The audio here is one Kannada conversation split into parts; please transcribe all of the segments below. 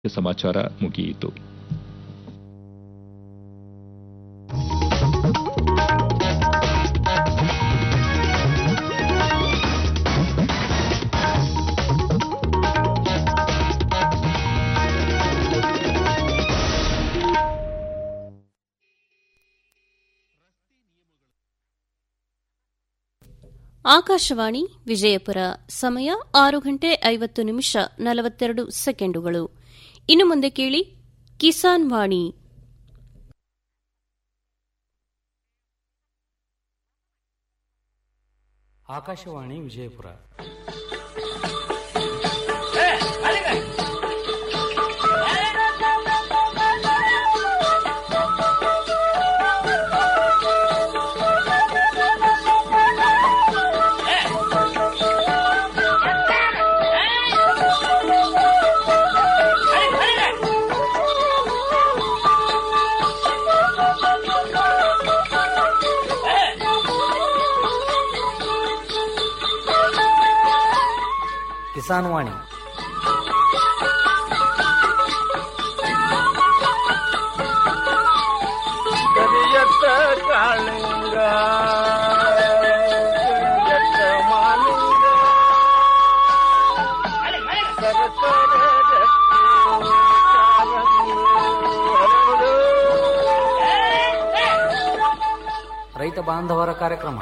ಸಮಾಚಾರ ಮುಗಿಯಿತು ಆಕಾಶವಾಣಿ ವಿಜಯಪುರ ಸಮಯ ಆರು ಗಂಟೆ ಐವತ್ತು ನಿಮಿಷ ನಲವತ್ತೆರಡು ಸೆಕೆಂಡುಗಳು ಇನ್ನು ಮುಂದೆ ಕೇಳಿ ಕಿಸಾನ್ ವಾಣಿ ಆಕಾಶವಾಣಿ ವಿಜಯಪುರ ಕಿಸಾನ್ ವಾಣಿ ಕರಿಯತ್ತ ಕಾಳಿಂಗ ಕರಿಯತ್ತ ಮಾಲಿಂಗ ಸರಸರ ರಕ್ತಿ ಕಾರಂಗಿ ಹರಡು. ರೈತ ಬಾಂಧವರ ಕಾರ್ಯಕ್ರಮ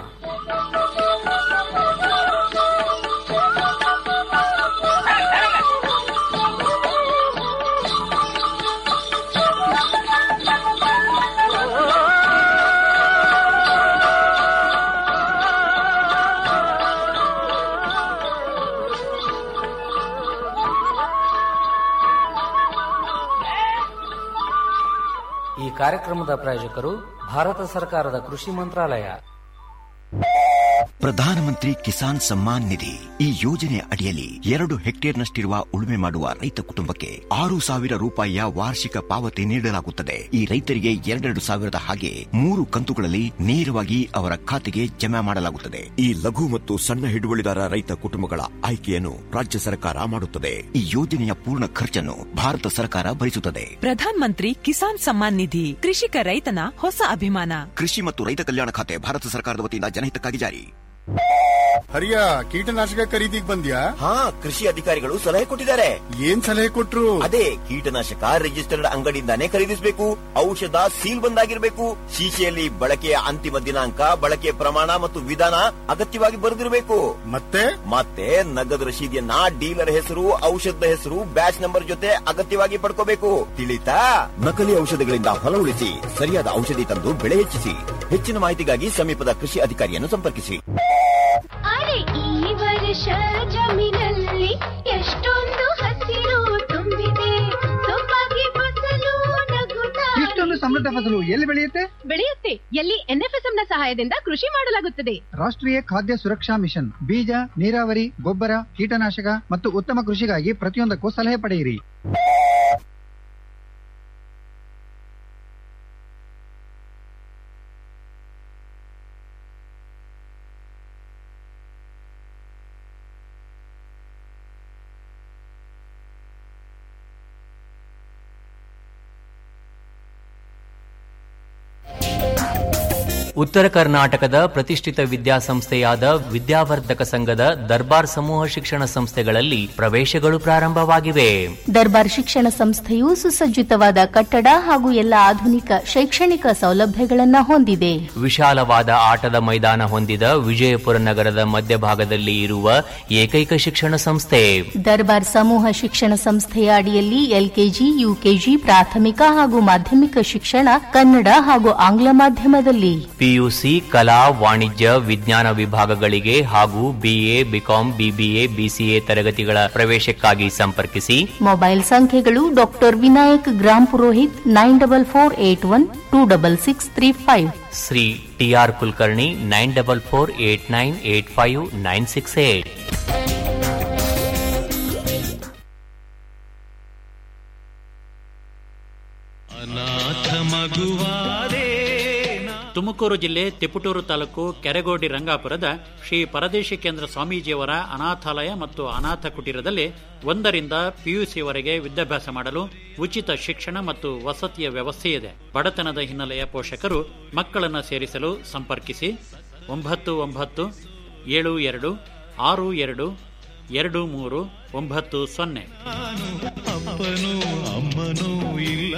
ಈ ಕಾರ್ಯಕ್ರಮದ ಪ್ರಾಯೋಜಕರು ಭಾರತ ಸರ್ಕಾರದ ಕೃಷಿ ಮಂತ್ರಾಲಯ ಪ್ರಧಾನಮಂತ್ರಿ ಕಿಸಾನ್ ಸಮ್ಮಾನ್ ನಿಧಿ ಈ ಯೋಜನೆ ಅಡಿಯಲ್ಲಿ ಎರಡು ಹೆಕ್ಟೇರ್ನಷ್ಟಿರುವ ಉಳುಮೆ ಮಾಡುವ ರೈತ ಕುಟುಂಬಕ್ಕೆ ಆರು ಸಾವಿರ ರೂಪಾಯಿಯ ವಾರ್ಷಿಕ ಪಾವತಿ ನೀಡಲಾಗುತ್ತದೆ ಈ ರೈತರಿಗೆ ಎರಡೆರಡು ಸಾವಿರದ ಹಾಗೆ ಮೂರು ಕಂತುಗಳಲ್ಲಿ ನೇರವಾಗಿ ಅವರ ಖಾತೆಗೆ ಜಮಾ ಮಾಡಲಾಗುತ್ತದೆ ಈ ಲಘು ಮತ್ತು ಸಣ್ಣ ಹಿಡುವಳಿದಾರ ರೈತ ಕುಟುಂಬಗಳ ಆಯ್ಕೆಯನ್ನು ರಾಜ್ಯ ಸರ್ಕಾರ ಮಾಡುತ್ತದೆ ಈ ಯೋಜನೆಯ ಪೂರ್ಣ ಖರ್ಚನ್ನು ಭಾರತ ಸರ್ಕಾರ ಭರಿಸುತ್ತದೆ ಪ್ರಧಾನ್ ಮಂತ್ರಿ ಕಿಸಾನ್ ಸಮ್ಮಾನ್ ನಿಧಿ ಕೃಷಿಕ ರೈತನ ಹೊಸ ಅಭಿಮಾನ ಕೃಷಿ ಮತ್ತು ರೈತ ಕಲ್ಯಾಣ ಖಾತೆ ಭಾರತ ಸರ್ಕಾರದ ವತಿಯಿಂದ ಜನಹಿತಕ್ಕಾಗಿ ಜಾರಿ ಹರಿಯ ಕೀಟನಾಶಕ ಖರೀದಿಗ್ ಬಂದ್ಯಾ ಹಾ ಕೃಷಿ ಅಧಿಕಾರಿಗಳು ಸಲಹೆ ಕೊಟ್ಟಿದ್ದಾರೆ ಏನ್ ಸಲಹೆ ಕೊಟ್ರು ಅದೇ ಕೀಟನಾಶಕ ರಿಜಿಸ್ಟರ್ಡ್ ಅಂಗಡಿಯಿಂದಾನೇ ಖರೀದಿಸಬೇಕು ಔಷಧ ಸೀಲ್ ಬಂದಾಗಿರ್ಬೇಕು ಶೀಶೆಯಲ್ಲಿ ಬಳಕೆಯ ಅಂತಿಮ ದಿನಾಂಕ ಬಳಕೆಯ ಪ್ರಮಾಣ ಮತ್ತು ವಿಧಾನ ಅಗತ್ಯವಾಗಿ ಬರೆದಿರಬೇಕು ಮತ್ತೆ ಮತ್ತೆ ನಗದು ರಶೀದಿಯನ್ನ ಡೀಲರ್ ಹೆಸರು ಔಷಧದ ಹೆಸರು ಬ್ಯಾಚ್ ನಂಬರ್ ಜೊತೆ ಅಗತ್ಯವಾಗಿ ಪಡ್ಕೋಬೇಕು ತಿಳಿತಾ ನಕಲಿ ಔಷಧಗಳಿಂದ ಹೊಲ ಉಳಿಸಿ ಸರಿಯಾದ ಔಷಧಿ ತಂದು ಬೆಳೆ ಹೆಚ್ಚಿಸಿ ಹೆಚ್ಚಿನ ಮಾಹಿತಿಗಾಗಿ ಸಮೀಪದ ಕೃಷಿ ಅಧಿಕಾರಿಯನ್ನು ಸಂಪರ್ಕಿಸಿ ಅರೆ ಈ ವರ್ಷ ಜಮೀನಲ್ಲಿ ಎಷ್ಟೊಂದು ಹಸಿರು ತುಂಬಿದೆ ಸೊಬಗೆ ಫಸಲು ನಗುತ್ತಾ ಇಷ್ಟೊಂದು ಸಮೃದ್ಧ ಫಸಲು ಎಲ್ಲಿ ಬೆಳೆಯುತ್ತೆ ಬೆಳೆಯುತ್ತೆ ಎಲ್ಲಿ ಎನ್ಎಫ್ಎಸ್ಎಂ ನ ಸಹಾಯದಿಂದ ಕೃಷಿ ಮಾಡಲಾಗುತ್ತದೆ ರಾಷ್ಟ್ರೀಯ ಖಾದ್ಯ ಸುರಕ್ಷಾ ಮಿಷನ್ ಬೀಜ ನೀರಾವರಿ ಗೊಬ್ಬರ ಕೀಟನಾಶಕ ಮತ್ತು ಉತ್ತಮ ಕೃಷಿಗಾಗಿ ಪ್ರತಿಯೊಂದಕ್ಕೂ ಸಲಹೆ ಪಡೆಯಿರಿ ಉತ್ತರ ಕರ್ನಾಟಕದ ಪ್ರತಿಷ್ಠಿತ ವಿದ್ಯಾಸಂಸ್ಥೆಯಾದ ವಿದ್ಯಾವರ್ಧಕ ಸಂಘದ ದರ್ಬಾರ್ ಸಮೂಹ ಶಿಕ್ಷಣ ಸಂಸ್ಥೆಗಳಲ್ಲಿ ಪ್ರವೇಶಗಳು ಪ್ರಾರಂಭವಾಗಿವೆ ದರ್ಬಾರ್ ಶಿಕ್ಷಣ ಸಂಸ್ಥೆಯು ಸುಸಜ್ಜಿತವಾದ ಕಟ್ಟಡ ಹಾಗೂ ಎಲ್ಲ ಆಧುನಿಕ ಶೈಕ್ಷಣಿಕ ಸೌಲಭ್ಯಗಳನ್ನು ಹೊಂದಿದೆ ವಿಶಾಲವಾದ ಆಟದ ಮೈದಾನ ಹೊಂದಿದ ವಿಜಯಪುರ ನಗರದ ಮಧ್ಯಭಾಗದಲ್ಲಿ ಇರುವ ಏಕೈಕ ಶಿಕ್ಷಣ ಸಂಸ್ಥೆ ದರ್ಬಾರ್ ಸಮೂಹ ಶಿಕ್ಷಣ ಸಂಸ್ಥೆಯ ಅಡಿಯಲ್ಲಿ ಎಲ್ಕೆಜಿ ಯುಕೆಜಿ ಪ್ರಾಥಮಿಕ ಹಾಗೂ ಮಾಧ್ಯಮಿಕ ಶಿಕ್ಷಣ ಕನ್ನಡ ಹಾಗೂ ಆಂಗ್ಲ ಮಾಧ್ಯಮದಲ್ಲಿ ಪಿಯುಸಿ ಕಲಾ ವಾಣಿಜ್ಯ ವಿಜ್ಞಾನ ವಿಭಾಗಗಳಿಗೆ ಹಾಗೂ ಬಿಎ ಬಿಕಾಂ ಬಿಬಿಎ ಬಿಸಿಎ ತರಗತಿಗಳ ಪ್ರವೇಶಕ್ಕಾಗಿ ಸಂಪರ್ಕಿಸಿ ಮೊಬೈಲ್ ಸಂಖ್ಯೆಗಳು doctor Vinayak Grampurohit nine double four eight one two double six three five Shri TR Kulkarni nine double four eight nine eight five nine six eight ಅನಾಥ ಮಗುವಾದೆ ತುಮಕೂರು ಜಿಲ್ಲೆ ತಿಪಟೂರು ತಾಲೂಕು ಕೆರೆಗೋಡಿ ರಂಗಾಪುರದ ಶ್ರೀ ಪರದೇಶಿ ಕೇಂದ್ರ ಸ್ವಾಮೀಜಿಯವರ ಅನಾಥಾಲಯ ಮತ್ತು ಅನಾಥ ಕುಟೀರದಲ್ಲಿ ಒಂದರಿಂದ ಪಿಯುಸಿವರೆಗೆ ವಿದ್ಯಾಭ್ಯಾಸ ಮಾಡಲು ಉಚಿತ ಶಿಕ್ಷಣ ಮತ್ತು ವಸತಿಯ ವ್ಯವಸ್ಥೆ ಇದೆ ಬಡತನದ ಹಿನ್ನೆಲೆಯ ಪೋಷಕರು ಮಕ್ಕಳನ್ನು ಸೇರಿಸಲು ಸಂಪರ್ಕಿಸಿ ಒಂಬತ್ತು ಒಂಬತ್ತು ಏಳು ಎರಡು ಆರು ಎರಡು ಎರಡು ಮೂರು ಒಂಬತ್ತು ಸೊನ್ನೆ ಅಪ್ಪನೂ ಅಮ್ಮನೂ ಇಲ್ಲ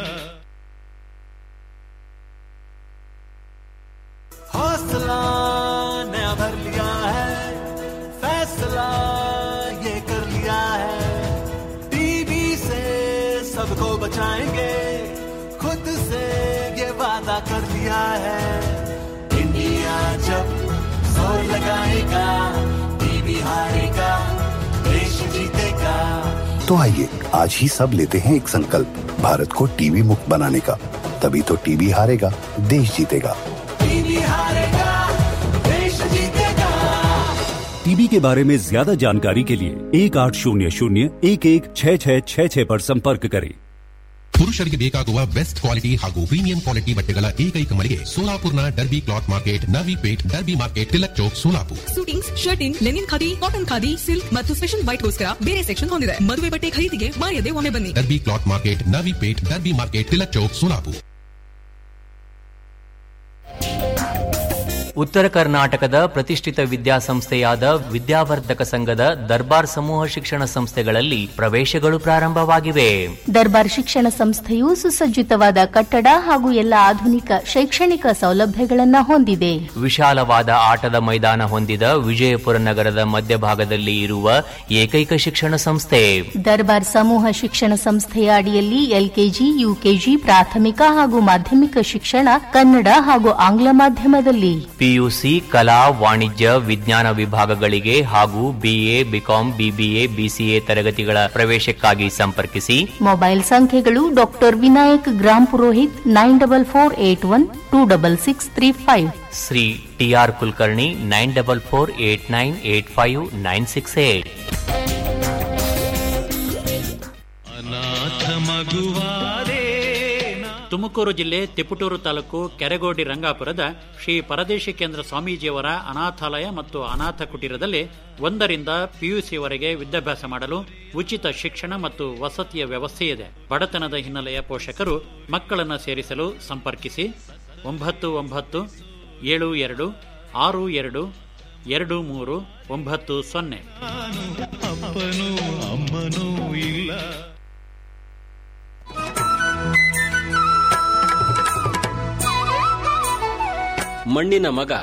हौसला नया भर लिया है फैसला ये कर लिया है टीबी से सबको बचाएंगे खुद से ये वादा कर लिया है इंडिया जब जोर लगाएगा टीबी हारेगा देश जीतेगा तो आइए आज ही सब लेते हैं एक संकल्प भारत को टीबी मुक्त बनाने का तभी तो टीबी हारेगा देश जीतेगा टीबी हारेगा देश जीतेगा टीबी के बारे में ज्यादा जानकारी के लिए एक आठ शून्य शून्य एक एक छः छः छः छः पर संपर्क करें ಪುರುಷರಿಗೆ ಬೇಕಾಗುವ ಬೆಸ್ಟ್ ಕ್ವಾಲಿಟಿ ಹಾಗೂ ಪ್ರೀಮಿಯಂ ಕ್ವಾಲಿಟಿ ಬಟ್ಟೆಗಳ ಏಕೈಕ ಮಳಿಗೆ ಸೋಲಾಪುರ್ನ Derby cloth market Navi Peth Derby market Tilak Chowk Solapur suitings shirting linen khadi cotton khadi silk ಮತ್ತು ಸ್ಪೆಷಲ್ ವೈಟ್ಗೋಸ್ಕರ ಬೇರೆ ಸೆಕ್ಷನ್ ಹೊಂದಿದೆ ಮದುವೆ ಬಟ್ಟೆ ಖರೀದಿಗೆ ಮಾಯದೆ ಒಮ್ಮೆ ಬನ್ನಿ Derby cloth market Navi Peth Derby market Tilak Chowk Solapur ಉತ್ತರ ಕರ್ನಾಟಕದ ಪ್ರತಿಷ್ಠಿತ ವಿದ್ಯಾಸಂಸ್ಥೆಯಾದ ವಿದ್ಯಾವರ್ಧಕ ಸಂಘದ ದರ್ಬಾರ್ ಸಮೂಹ ಶಿಕ್ಷಣ ಸಂಸ್ಥೆಗಳಲ್ಲಿ ಪ್ರವೇಶಗಳು ಪ್ರಾರಂಭವಾಗಿವೆ ದರ್ಬಾರ್ ಶಿಕ್ಷಣ ಸಂಸ್ಥೆಯು ಸುಸಜ್ಜಿತವಾದ ಕಟ್ಟಡ ಹಾಗೂ ಎಲ್ಲ ಆಧುನಿಕ ಶೈಕ್ಷಣಿಕ ಸೌಲಭ್ಯಗಳನ್ನು ಹೊಂದಿದೆ ವಿಶಾಲವಾದ ಆಟದ ಮೈದಾನ ಹೊಂದಿದ ವಿಜಯಪುರ ನಗರದ ಮಧ್ಯಭಾಗದಲ್ಲಿ ಇರುವ ಏಕೈಕ ಶಿಕ್ಷಣ ಸಂಸ್ಥೆ ದರ್ಬಾರ್ ಸಮೂಹ ಶಿಕ್ಷಣ ಸಂಸ್ಥೆಯ ಅಡಿಯಲ್ಲಿ ಎಲ್ಕೆಜಿ ಯುಕೆಜಿ ಪ್ರಾಥಮಿಕ ಹಾಗೂ ಮಾಧ್ಯಮಿಕ ಶಿಕ್ಷಣ ಕನ್ನಡ ಹಾಗೂ ಆಂಗ್ಲ ಮಾಧ್ಯಮದಲ್ಲಿ ಪಿಯುಸಿ ಕಲಾ ವಾಣಿಜ್ಯ ವಿಜ್ಞಾನ ವಿಭಾಗಗಳಿಗೆ ಹಾಗೂ ಬಿಎ ಬಿಕಾಂ ಬಿಬಿಎ ಬಿಸಿಎ ತರಗತಿಗಳ ಪ್ರವೇಶಕ್ಕಾಗಿ ಸಂಪರ್ಕಿಸಿ ಮೊಬೈಲ್ ಸಂಖ್ಯೆಗಳು doctor Vinayak Grampurohit nine double four eight one two double six three five Shri TR Kulkarni nine double four eight nine eight five nine six eight ಅನಾಥ ಮಗುವಾದೆ ತುಮಕೂರು ಜಿಲ್ಲೆ ತಿಪಟೂರು ತಾಲೂಕು ಕೆರೆಗೋಡಿ ರಂಗಾಪುರದ ಶ್ರೀ ಪರದೇಶಿ ಕೇಂದ್ರ ಸ್ವಾಮೀಜಿಯವರ ಅನಾಥಾಲಯ ಮತ್ತು ಅನಾಥ ಕುಟೀರದಲ್ಲಿ ಒಂದರಿಂದ ಪಿಯುಸಿವರೆಗೆ ವಿದ್ಯಾಭ್ಯಾಸ ಮಾಡಲು ಉಚಿತ ಶಿಕ್ಷಣ ಮತ್ತು ವಸತಿಯ ವ್ಯವಸ್ಥೆ ಇದೆ ಬಡತನದ ಹಿನ್ನೆಲೆಯ ಪೋಷಕರು ಮಕ್ಕಳನ್ನು ಸೇರಿಸಲು ಸಂಪರ್ಕಿಸಿ ಒಂಬತ್ತು ಒಂಬತ್ತು ಏಳು ಎರಡು ಆರು ಎರಡು ಎರಡು ಮೂರು ಒಂಬತ್ತು ಸೊನ್ನೆ ಅಪ್ಪನೂ ಅಮ್ಮನೂ ಇಲ್ಲ ಮಣ್ಣಿನ ಮಗ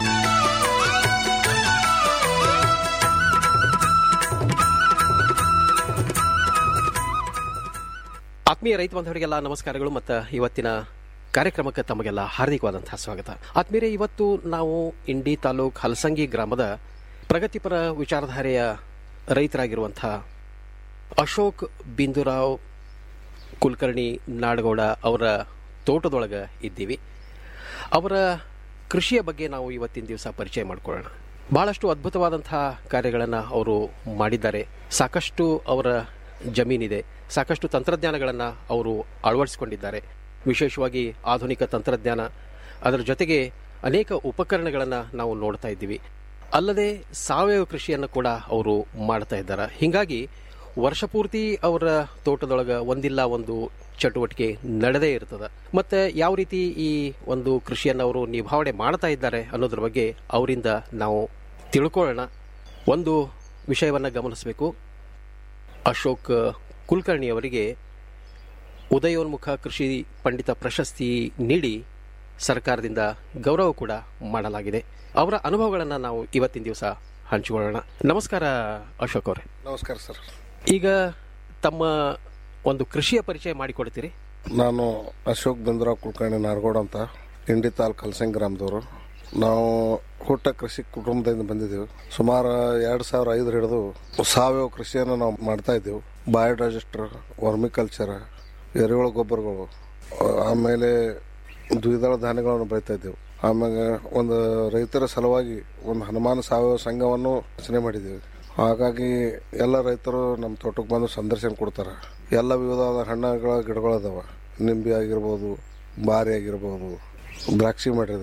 ಆತ್ಮೀಯ ರೈತ ಬಾಂಧವರಿಗೆಲ್ಲ ನಮಸ್ಕಾರಗಳು ಮತ್ತು ಇವತ್ತಿನ ಕಾರ್ಯಕ್ರಮಕ್ಕೆ ತಮಗೆಲ್ಲ ಹಾರ್ದಿಕವಾದಂತಹ ಸ್ವಾಗತ ಆತ್ಮೀಯರೇ ಇವತ್ತು ನಾವು ಇಂಡಿ ತಾಲೂಕ್ ಹಲಸಂಗಿ ಗ್ರಾಮದ ಪ್ರಗತಿಪರ ವಿಚಾರಧಾರೆಯ ರೈತರಾಗಿರುವಂತಹ ಅಶೋಕ್ ಬಿಂದುರಾವ್ ಕುಲಕರ್ಣಿ ನಾಡಗೌಡ ಅವರ ತೋಟದೊಳಗೆ ಇದ್ದೀವಿ ಅವರ ಕೃಷಿಯ ಬಗ್ಗೆ ನಾವು ಇವತ್ತಿನ ದಿವಸ ಪರಿಚಯ ಮಾಡಿಕೊಳ್ಳೋಣ ಬಹಳಷ್ಟು ಅದ್ಭುತವಾದಂತಹ ಕಾರ್ಯಗಳನ್ನು ಅವರು ಮಾಡಿದ್ದಾರೆ ಸಾಕಷ್ಟು ಅವರ ಜಮೀನಿದೆ ಸಾಕಷ್ಟು ತಂತ್ರಜ್ಞಾನಗಳನ್ನು ಅವರು ಅಳವಡಿಸಿಕೊಂಡಿದ್ದಾರೆ ವಿಶೇಷವಾಗಿ ಆಧುನಿಕ ತಂತ್ರಜ್ಞಾನ ಅದರ ಜೊತೆಗೆ ಅನೇಕ ಉಪಕರಣಗಳನ್ನು ನಾವು ನೋಡ್ತಾ ಇದ್ದೀವಿ ಅಲ್ಲದೆ ಸಾವಯವ ಕೃಷಿಯನ್ನು ಕೂಡ ಅವರು ಮಾಡ್ತಾ ಇದ್ದಾರೆ ಹೀಗಾಗಿ ವರ್ಷಪೂರ್ತಿ ಅವರ ತೋಟದೊಳಗೆ ಒಂದಿಲ್ಲ ಒಂದು ಚಟುವಟಿಕೆ ನಡೆದೇ ಇರ್ತದೆ ಮತ್ತೆ ಯಾವ ರೀತಿ ಈ ಒಂದು ಕೃಷಿಯನ್ನು ಅವರು ನಿಭಾವಣೆ ಮಾಡ್ತಾ ಇದ್ದಾರೆ ಅನ್ನೋದ್ರ ಬಗ್ಗೆ ಅವರಿಂದ ನಾವು ತಿಳ್ಕೊಳ್ಳೋಣ ಒಂದು ವಿಷಯವನ್ನು ಗಮನಿಸಬೇಕು ಅಶೋಕ್ ಕುಲಕರ್ಣಿ ಅವರಿಗೆ ಉದಯೋನ್ಮುಖ ಕೃಷಿ ಪಂಡಿತ ಪ್ರಶಸ್ತಿ ನೀಡಿ ಸರ್ಕಾರದಿಂದ ಗೌರವ ಕೂಡ ಮಾಡಲಾಗಿದೆ ಅವರ ಅನುಭವಗಳನ್ನು ನಾವು ಇವತ್ತಿನ ದಿವಸ ಹಂಚಿಕೊಳ್ಳೋಣ ನಮಸ್ಕಾರ ಅಶೋಕ್ ಅವರೇ ನಮಸ್ಕಾರ ಸರ್ ಈಗ ತಮ್ಮ ಒಂದು ಕೃಷಿಯ ಪರಿಚಯ ಮಾಡಿಕೊಡ್ತೀರಿ ನಾನು ಅಶೋಕ್ ಬಂದ್ರಾವ್ ಕುಲಕರ್ಣಿ ನಾರ್ಗೋಡ್ ಅಂತ ಇಂಡಿ ತಾಲೂಕು ಹಲಸಂಗಿ ಗ್ರಾಮದವರು ನಾವು ಹುಟ್ಟ ಕೃಷಿ ಕುಟುಂಬದಿಂದ ಬಂದಿದ್ದೇವೆ ಸುಮಾರು ಎರಡು ಸಾವಿರ ಐದರ ಹಿಡಿದು ಸಾವಯವ ಕೃಷಿಯನ್ನು ನಾವು ಮಾಡ್ತಾ ಇದ್ದೇವೆ ಬಯೋಡೈಜೆಸ್ಟರ್ ವರ್ಮಿಕಲ್ಚರ್ ಎರೆಹುಳ ಗೊಬ್ಬರಗಳು ಆಮೇಲೆ ದ್ವಿದಳ ಧಾನ್ಯಗಳನ್ನು ಬೆಳಿತಾ ಇದ್ದೇವೆ ಆಮೇಲೆ ಒಂದು ರೈತರ ಸಲುವಾಗಿ ಒಂದು ಹನುಮಾನ ಸಾವಯವ ಸಂಘವನ್ನು ರಚನೆ ಮಾಡಿದ್ದೇವೆ ಹಾಗಾಗಿ ಎಲ್ಲ ರೈತರು ನಮ್ಮ ತೋಟಕ್ಕೆ ಬಂದು ಸಂದರ್ಶನ ಕೊಡ್ತಾರೆ ಎಲ್ಲ ವಿವಿಧವಾದ ಹಣ್ಣುಗಳ ಗಿಡಗಳು ಅದಾವ ನಿಂಬೆ ಆಗಿರ್ಬೋದು ಬಾರಿ ಆಗಿರ್ಬೋದು ದ್ರಾಕ್ಷಿ ಮಾಡಿದ್ದೇವೆ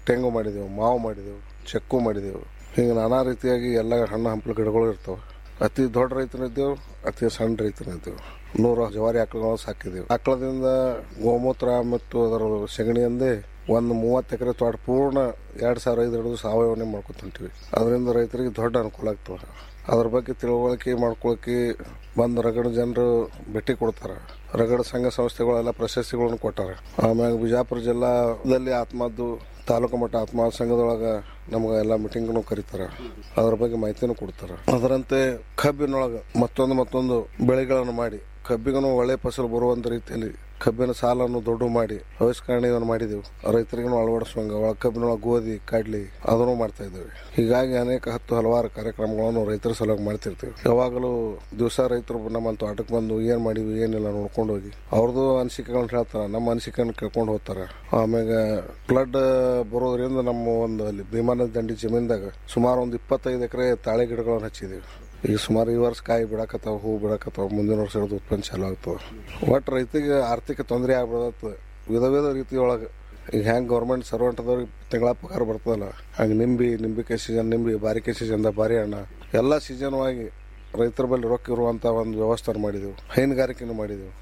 ತೆಂಗು ಮಾಡಿದೆವು ಮಾವು ಮಾಡಿದೆವು ಚೆಕ್ಕು ಮಾಡಿದೆವು ಹಿಂಗೆ ನಾನಾ ರೀತಿಯಾಗಿ ಎಲ್ಲ ಹಣ್ಣು ಹಂಪಲು ಗಿಡಗಳು ಇರ್ತಾವೆ ಅತಿ ದೊಡ್ಡ ರೈತನಿದ್ದೆವು ಅತಿ ಸಣ್ಣ ರೈತನಿದ್ದೆವು ನೂರು ಜವಾರಿ ಆಕಳುಗಳು ಸಾಕಿದೆವು ಆಕಳದಿಂದ ಗೋಮೂತ್ರ ಮತ್ತು ಅದರ ಸೆಗಣಿಯಂದೇ ಒಂದು ಮೂವತ್ತು ಎಕರೆ ತೋಟ ಪೂರ್ಣ ಎರಡು ಸಾವಿರ ಐದು ಹಿಡಿದು ಸಾವಯವನ್ನೇ ಮಾಡ್ಕೊತ ಹೊಂಟಿವಿ ಅದರಿಂದ ರೈತರಿಗೆ ದೊಡ್ಡ ಅನುಕೂಲ ಆಗ್ತದೆ ಅದ್ರ ಬಗ್ಗೆ ತಿಳುವಳಿಕೆ ಮಾಡ್ಕೊಳಕ್ಕೆ ಬಂದು ರಗಡ ಜನರು ಭೇಟಿ ಕೊಡ್ತಾರೆ ರಗಡ ಸಂಘ ಸಂಸ್ಥೆಗಳೆಲ್ಲ ಪ್ರಶಸ್ತಿಗಳನ್ನು ಕೊಟ್ಟಾರೆ ಆಮ್ಯಾಗ ಬಿಜಾಪುರ ಜಿಲ್ಲಾದಲ್ಲಿ ಆತ್ಮದ್ದು ತಾಲೂಕು ಮಟ್ಟ ಆತ್ಮ ಸಂಘದೊಳಗೆ ನಮ್ಗೆ ಎಲ್ಲ ಮೀಟಿಂಗ್ನು ಕರೀತಾರೆ ಅದ್ರ ಬಗ್ಗೆ ಮಾಹಿತಿನೂ ಕೊಡ್ತಾರೆ ಅದರಂತೆ ಕಬ್ಬಿನೊಳಗೆ ಮತ್ತೊಂದು ಮತ್ತೊಂದು ಬೆಳೆಗಳನ್ನು ಮಾಡಿ ಕಬ್ಬಿಗೂ ಒಳ್ಳೆ ಫಸಲು ಬರುವಂತ ರೀತಿಯಲ್ಲಿ ಕಬ್ಬಿನ ಸಾಲನ್ನು ದೊಡ್ಡ ಮಾಡಿ ಆವಿಷ್ಕರಣೆಯನ್ನು ಮಾಡಿದೆವು ರೈತರಿಗೂ ಅಳವಡಿಸುವಂಗ ಒಳ ಕಬ್ಬಿನೊಳಗೆ ಗೋಧಿ ಕಡ್ಲಿ ಅದನ್ನು ಮಾಡ್ತಾ ಇದ್ದೇವೆ ಹೀಗಾಗಿ ಅನೇಕ ಹತ್ತು ಹಲವಾರು ಕಾರ್ಯಕ್ರಮಗಳನ್ನು ರೈತರ ಸಲುವಾಗಿ ಮಾಡ್ತಿರ್ತೀವಿ ಯಾವಾಗಲೂ ದಿವಸ ರೈತರು ನಮ್ಮ ತೋಟಕ್ಕೆ ಬಂದು ಏನ್ ಮಾಡಿವಿ ಏನಿಲ್ಲ ನೋಡ್ಕೊಂಡು ಹೋಗಿ ಅವ್ರದ್ದು ಅನಿಸಿಕೆಗಳನ್ನ ಹೇಳ್ತಾರೆ ನಮ್ಮ ಅನಿಸಿಕೆಯನ್ನು ಕೇಳ್ಕೊಂಡು ಹೋಗ್ತಾರೆ ಆಮ್ಯಾಗ ಫ್ಲಡ್ ಬರೋದ್ರಿಂದ ನಮ್ಮ ಒಂದು ಅಲ್ಲಿ ಭೀಮಾ ನದಿ ದಂಡಿ ಜಮೀನ್ದಾಗ ಸುಮಾರು ಒಂದು ಇಪ್ಪತ್ತೈದು ಎಕರೆ ತಾಳೆ ಗಿಡಗಳನ್ನು ಹಚ್ಚಿದೀವಿ ಈಗ ಸುಮಾರು ಈ ವರ್ಷ ಕಾಯಿ ಬಿಡಾಕತ್ತಾವ ಹೂ ಬಿಡಾಕತ್ತಾವ ಮುಂದಿನ ವರ್ಷ ಹಿಡಿದು ಉತ್ಪನ್ನ ಚಾಲು ಆಗ್ತವ ಒಟ್ಟು ರೈತಿಗೆ ಆರ್ಥಿಕ ತೊಂದರೆ ಆಗ್ಬಿಡತ್ತ ವಿಧ ವಿಧ ರೀತಿಯೊಳಗೆ ಈಗ ಹೆಂಗೆ ಗೌರ್ಮೆಂಟ್ ಸರ್ವೆಂಟ್ದವ್ರಿಗೆ ತಿಂಗಳ ಪಗಾರ ಬರ್ತದಲ್ಲ ಹಂಗೆ ನಿಂಬಿ ನಿಂಬಿಕಾಯಿ ಸೀಸನ್ ನಿಂಬಿ ಬಾರಿಕಾಯಿ ಸೀಸನ್ದಾಗ ಬಾರಿ ಹಣ್ಣ ಎಲ್ಲ ಸೀಸನ್ವಾಗಿ ರೈತರ ಬಳಿ ರೊಕ್ಕ ಇರುವಂಥ ಒಂದು ವ್ಯವಸ್ಥೆ ಮಾಡಿದೆವು ಹೈನುಗಾರಿಕೆನೂ ಮಾಡಿದೆವು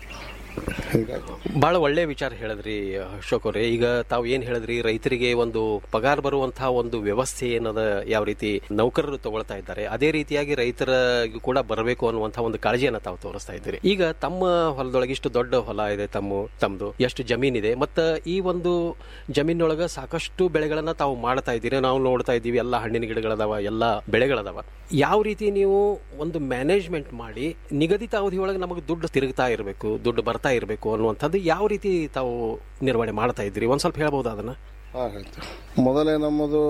ಹೀಗಾಗಿ ಬಹಳ ಒಳ್ಳೆ ವಿಚಾರ ಹೇಳಿದ್ರಿ ಅಶೋಕ್ ಅವರೇ ಈಗ ತಾವು ಏನ್ ಹೇಳಿದ್ರಿ ರೈತರಿಗೆ ಒಂದು ಪಗಾರ ಬರುವಂತಹ ಒಂದು ವ್ಯವಸ್ಥೆ ಏನದ ಯಾವ ರೀತಿ ನೌಕರರು ತಗೊಳ್ತಾ ಇದ್ದಾರೆ ಅದೇ ರೀತಿಯಾಗಿ ರೈತರಿಗೂ ಕೂಡ ಬರಬೇಕು ಅನ್ನುವಂತಹ ಒಂದು ಕಾಳಜಿಯನ್ನ ತಾವು ತೋರಿಸ್ತಾ ಇದ್ದೀರಿ ಈಗ ತಮ್ಮ ಹೊಲದೊಳಗೆ ಇಷ್ಟು ದೊಡ್ಡ ಹೊಲ ಇದೆ ತಮ್ಮ ತಮ್ಮದು ಎಷ್ಟು ಜಮೀನಿದೆ ಮತ್ತ ಈ ಒಂದು ಜಮೀನೊಳಗ ಸಾಕಷ್ಟು ಬೆಳೆಗಳನ್ನ ತಾವು ಮಾಡ್ತಾ ಇದ್ದೀರಿ ನಾವು ನೋಡ್ತಾ ಇದ್ದೀವಿ ಎಲ್ಲ ಹಣ್ಣಿನ ಗಿಡಗಳದಾವ ಎಲ್ಲ ಬೆಳೆಗಳದಾವ ಯಾವ ರೀತಿ ನೀವು ಒಂದು ಮ್ಯಾನೇಜ್ಮೆಂಟ್ ಮಾಡಿ ನಿಗದಿತ ಅವಧಿಯೊಳಗೆ ನಮಗೆ ದುಡ್ಡು ತಿರುಗ್ತಾ ಇರಬೇಕು ದುಡ್ಡು ಬರ್ತಾ ಇರಬೇಕು ಅನ್ನುವಂಥದ್ದು ಯಾವ ರೀತಿ ತಾವು ನಿರ್ವಹಣೆ ಮಾಡ್ತಾ ಇದ್ದೀರಿ ಒಂದ್ ಸ್ವಲ್ಪ ಹೇಳ್ಬೋದು ಅದನ್ನ ಹಾ ಹೇಳ್ತೀವಿ ಮೊದಲೇ ನಮ್ಮದು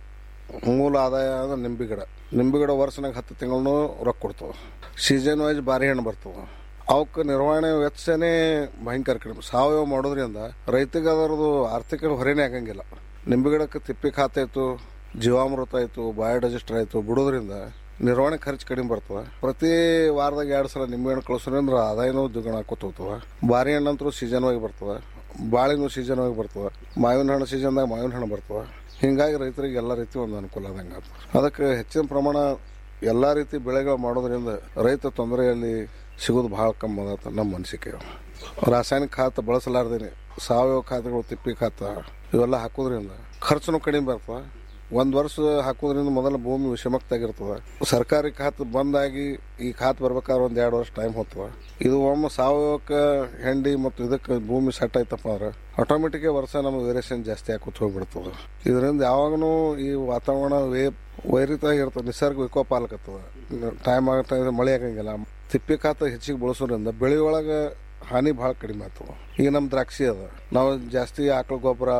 ಮೂಲ ಆದಾಯ ಅಂದ್ರೆ ನಿಂಬೆ ಗಿಡ ನಿಂಬೆ ಗಿಡ ವರ್ಷನಾಗ ಹತ್ತು ತಿಂಗಳು ರೊಕ್ಕ ಕೊಡ್ತಾವ ಸೀಸನ್ ವೈಸ್ ಬಾರಿ ಹಣ್ಣು ಬರ್ತಾವ ಅವಕ್ಕೆ ನಿರ್ವಹಣೆ ವೆಚ್ಚನೇ ಭಯಂಕರ ಕಡಿಮೆ ಸಾವಯವ ಮಾಡೋದ್ರಿಂದ ರೈತಗೆ ಅದರದ್ದು ಆರ್ಥಿಕ ಹೊರೆನೇ ಆಗಂಗಿಲ್ಲ ನಿಂಬೆ ಗಿಡಕ್ಕೆ ತಿಪ್ಪಿ ಖಾತೆ ಆಯ್ತು ಜೀವಾಮೃತ ಆಯ್ತು ಬಯೋಡೈಜೆಸ್ಟರ್ ಆಯ್ತು ಬಿಡೋದ್ರಿಂದ ನಿರ್ವಹಣೆ ಖರ್ಚು ಕಡಿಮೆ ಬರ್ತದ ಪ್ರತಿ ವಾರದಾಗ ಎರಡು ಸಲ ನಿಂಬೆ ಹಣ್ಣು ಕಳಿಸೋದ್ರಿಂದ ಆದಾಯನೂ ದ್ವಿಗುಣ ಆಕೋತ ಹೋಗ್ತವ ಬಾರಿ ಹಣ್ಣಂತರೂ ಸೀಸನ್ ಆಗಿ ಬರ್ತದ ಬಾಳೆನೂ ಸೀಸನ್ ಆಗಿ ಬರ್ತದ ಮಾವಿನ ಹಣ್ಣು ಸೀಸನ್ದಾಗ ಮಾವಿನ ಹಣ್ಣು ಬರ್ತವ ಹಿಂಗಾಗಿ ರೈತರಿಗೆ ಎಲ್ಲ ರೀತಿ ಒಂದು ಅನುಕೂಲ ಆದಂಗೆ ಆಗ್ತದೆ ಅದಕ್ಕೆ ಹೆಚ್ಚಿನ ಪ್ರಮಾಣ ಎಲ್ಲ ರೀತಿ ಬೆಳೆಗಳು ಮಾಡೋದ್ರಿಂದ ರೈತ ತೊಂದರೆಯಲ್ಲಿ ಸಿಗೋದು ಭಾಳ ಕಮ್ಮಿ ಅದ ನಮ್ಮ ಅನಿಸಿಕೆ ರಾಸಾಯನಿಕ ಖಾತ ಬಳಸಲಾರ್ದೇನೆ ಸಾವಯವ ಖಾತೆಗಳು ತಿಪ್ಪಿ ಖಾತ ಇವೆಲ್ಲ ಹಾಕೋದ್ರಿಂದ ಖರ್ಚುನು ಕಡಿಮೆ ಬರ್ತದೆ ಒಂದು ವರ್ಷ ಹಾಕೋದ್ರಿಂದ ಮೊದಲ ಭೂಮಿ ವಿಷಮಕ್ತಾಗಿರ್ತದೆ ಸರ್ಕಾರಿ ಖಾತೆ ಬಂದಾಗಿ ಈ ಖಾತೆ ಬರ್ಬೇಕಾದ್ರೆ ಒಂದು ಎರಡು ವರ್ಷ ಟೈಮ್ ಹೋಗ್ತವ ಇದು ಒಮ್ಮೆ ಸಾವಯವಕ್ಕೆ ಹೆಂಡಿ ಮತ್ತು ಇದಕ್ಕೆ ಭೂಮಿ ಸೆಟ್ ಆಯ್ತಪ್ಪ ಅಂದ್ರೆ ಆಟೋಮೆಟಿಕ್ ವರ್ಷ ನಮ್ಗೆ ವೇರಿಯೇಷನ್ ಜಾಸ್ತಿ ಆಕೋತ ಹೋಗ್ಬಿಡ್ತದೆ ಇದರಿಂದ ಯಾವಾಗನೂ ಈ ವಾತಾವರಣ ವೇ ವೈರಿತಾಗಿ ಇರ್ತದೆ ನಿಸರ್ಗ ವಿಕೋಪ ಆಲಕತ್ತದ ಟೈಮ್ ಆಗತ್ತ ಮಳೆ ಆಗಂಗಿಲ್ಲ ತಿಪ್ಪಿ ಖಾತ ಹೆಚ್ಚಿಗೆ ಬಳಸೋದ್ರಿಂದ ಬೆಳೆ ಒಳಗೆ ಹಾನಿ ಭಾಳ ಕಡಿಮೆ ಆಗ್ತದೆ ಈಗ ನಮ್ಮ ದ್ರಾಕ್ಷಿ ಅದ ನಾವು ಜಾಸ್ತಿ ಆಕಳ ಗೊಬ್ಬರ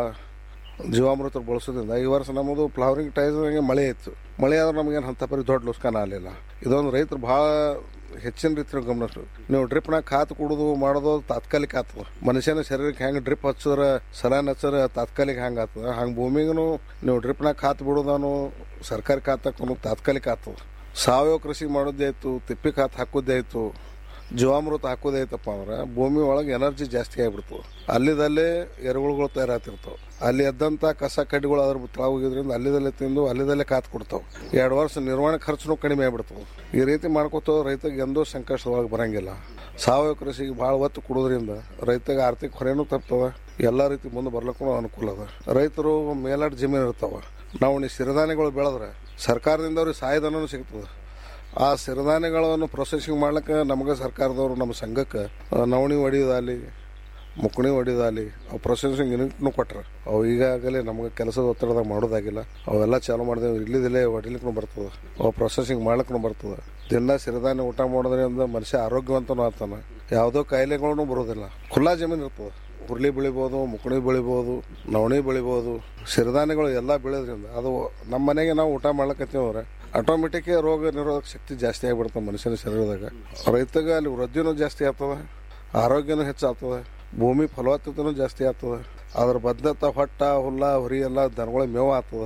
ಜೀವಾಮೃತ ಬಳಸೋದ್ರಿಂದ ಈ ವರ್ಷ ನಮ್ಮದು ಫ್ಲವರಿಂಗ್ ಟೈಮ್ಗೆ ಮಳೆ ಇತ್ತು ಮಳೆ ಆದ್ರೆ ನಮಗೇನು ಅಂತ ಪರಿ ದೊಡ್ಡ ಲುಸ್ಕಾನ ಆಗಲಿಲ್ಲ ಇದೊಂದು ರೈತರು ಭಾಳ ಹೆಚ್ಚಿನ ರೀತಿ ಗಮನಿಸ್ರು ನೀವು ಡ್ರಿಪ್ನಾಗ ಖಾತ್ ಕುಡುದು ಮಾಡೋದು ತಾತ್ಕಾಲಿಕ ಆಗ್ತದ ಮನುಷ್ಯನ ಶರೀರಕ್ಕೆ ಹೆಂಗೆ ಡ್ರಿಪ್ ಹಚ್ಚಿದ್ರೆ ಸಲಾನ್ ಹಚ್ಚಿದ್ರೆ ತಾತ್ಕಾಲಿಕ ಹೆಂಗೆ ಆಗ್ತದ ಹಂಗೆ ಭೂಮಿಗೂ ನೀವು ಡ್ರಿಪ್ನಾಗ ಖಾತ್ ಬಿಡೋದಾನು ಸರ್ಕಾರಿ ಖಾತ್ ಹಾಕೋನು ತಾತ್ಕಾಲಿಕ ಆಗ್ತದ ಸಾವಯವ ಕೃಷಿ ಮಾಡೋದೇ ಆಯ್ತು ತಿಪ್ಪಿ ಖಾತ್ ಹಾಕೋದೇ ಆಯ್ತು ಜೀವಾಮೃತ ಹಾಕೋದೇ ಐತಪ್ಪ ಅಂದ್ರೆ ಭೂಮಿ ಒಳಗೆ ಎನರ್ಜಿ ಜಾಸ್ತಿ ಆಗಿಬಿಡ್ತದೆ ಅಲ್ಲಿದಲ್ಲೇ ಎರೆಹುಳುಗಳು ತಯಾರಾತಿರ್ತಾವೆ ಅಲ್ಲಿ ಎದ್ದಂಥ ಕಸ ಕಡ್ಡಿಗಳು ಅದ್ರ ಹೋಗಿದ್ರಿಂದ ಅಲ್ಲಿದಲ್ಲೇ ತಿಂದು ಅಲ್ಲಿದಲ್ಲೇ ಕಾತ್ ಕೊಡ್ತಾವೆ ಎರಡು ವರ್ಷ ನಿರ್ವಹಣೆ ಖರ್ಚುನು ಕಡಿಮೆ ಆಗ್ಬಿಡ್ತಾವೆ ಈ ರೀತಿ ಮಾಡ್ಕೋತ ರೈತಗೆ ಎಂದೂ ಸಂಕಷ್ಟದೊಳಗೆ ಬರಂಗಿಲ್ಲ ಸಾವಯವ ಕೃಷಿಗೆ ಭಾಳ ಒತ್ತು ಕೊಡೋದ್ರಿಂದ ರೈತಗೆ ಆರ್ಥಿಕ ಹೊರೆನೂ ತಪ್ತದ ಎಲ್ಲ ರೀತಿ ಮುಂದೆ ಬರ್ಲಿಕ್ಕೂ ಅನುಕೂಲ ಅದ ರೈತರು ಮೇಲಾಟ ಜಮೀನು ಇರ್ತಾವ ನಾವು ಈ ಸಿರಿಧಾನ್ಯಗಳು ಬೆಳೆದ್ರೆ ಸರ್ಕಾರದಿಂದ ಅವ್ರಿಗೆ ಸಹಾಯಧನೂ ಸಿಗ್ತದೆ ಆ ಸಿರಿಧಾನ್ಯಗಳನ್ನು ಪ್ರೊಸೆಸಿಂಗ್ ಮಾಡ್ಲಿಕ್ಕೆ ನಮಗೆ ಸರ್ಕಾರದವರು ನಮ್ಮ ಸಂಘಕ್ಕೆ ಆ, ನವಣಿ ಹೊಡಿಯೋದಾಗಲಿ ಮುಕುಣಿ ಹೊಡಿಯೋದಾಗಲಿ ಅವು ಪ್ರೊಸೆಸಿಂಗ್ ಯೂನಿಟ್ನು ಕೊಟ್ರೆ ಅವು ಈಗಾಗಲೇ ನಮಗೆ ಕೆಲಸದ ಒತ್ತಡದಾಗ ಮಾಡೋದಾಗಿಲ್ಲ ಅವೆಲ್ಲ ಚಾಲು ಮಾಡಿದೆವು ಇಲ್ಲಿದಲ್ಲೇ ಹೊಡಿಲಿಕ್ಕೂ ಬರ್ತದೆ ಅವು ಪ್ರೊಸೆಸಿಂಗ್ ಮಾಡ್ಲಿಕ್ಕೂ ಬರ್ತದೆ ದಿನ ಸಿರಿಧಾನ್ಯ ಊಟ ಮಾಡೋದ್ರಿಂದ ಮನುಷ್ಯ ಆರೋಗ್ಯವಂತನೂ ಆಗ್ತಾನೆ ಯಾವುದೋ ಕಾಯಿಲೆಗಳೂ ಬರೋದಿಲ್ಲ ಖುಲ್ಲಾ ಜಮೀನು ಇರ್ತದೆ ಹುರುಳಿ ಬೆಳಿಬೋದು ಮುಕುಣಿ ಬೆಳಿಬೋದು ನವಣಿ ಬೆಳಿಬೋದು ಸಿರಿಧಾನ್ಯಗಳು ಎಲ್ಲ ಬೆಳೆಯೋದ್ರಿಂದ ಅದು ನಮ್ಮ ಮನೆಗೆ ನಾವು ಊಟ ಮಾಡ್ಲಕತ್ತೀವ್ರೆ ಆಟೋಮೆಟಿಕ್ ರೋಗ ನಿರೋಧಕ ಶಕ್ತಿ ಜಾಸ್ತಿ ಆಗಿಬಿಡ್ತದೆ ಮನುಷ್ಯನ ಶರೀರದಾಗ ರೈತಗೆ ಅಲ್ಲಿ ವೃದ್ಧಿನೂ ಜಾಸ್ತಿ ಆಗ್ತದೆ ಆರೋಗ್ಯನೂ ಹೆಚ್ಚಾಗ್ತದೆ ಭೂಮಿ ಫಲವತ್ತತೆನೂ ಜಾಸ್ತಿ ಆಗ್ತದೆ ಅದ್ರ ಬದ್ಧತ ಹೊಟ್ಟ ಹುಲ್ಲ ಹೊರಿ ಎಲ್ಲ ದನಗಳಿಗೆ ಮೇವು ಆಗ್ತದೆ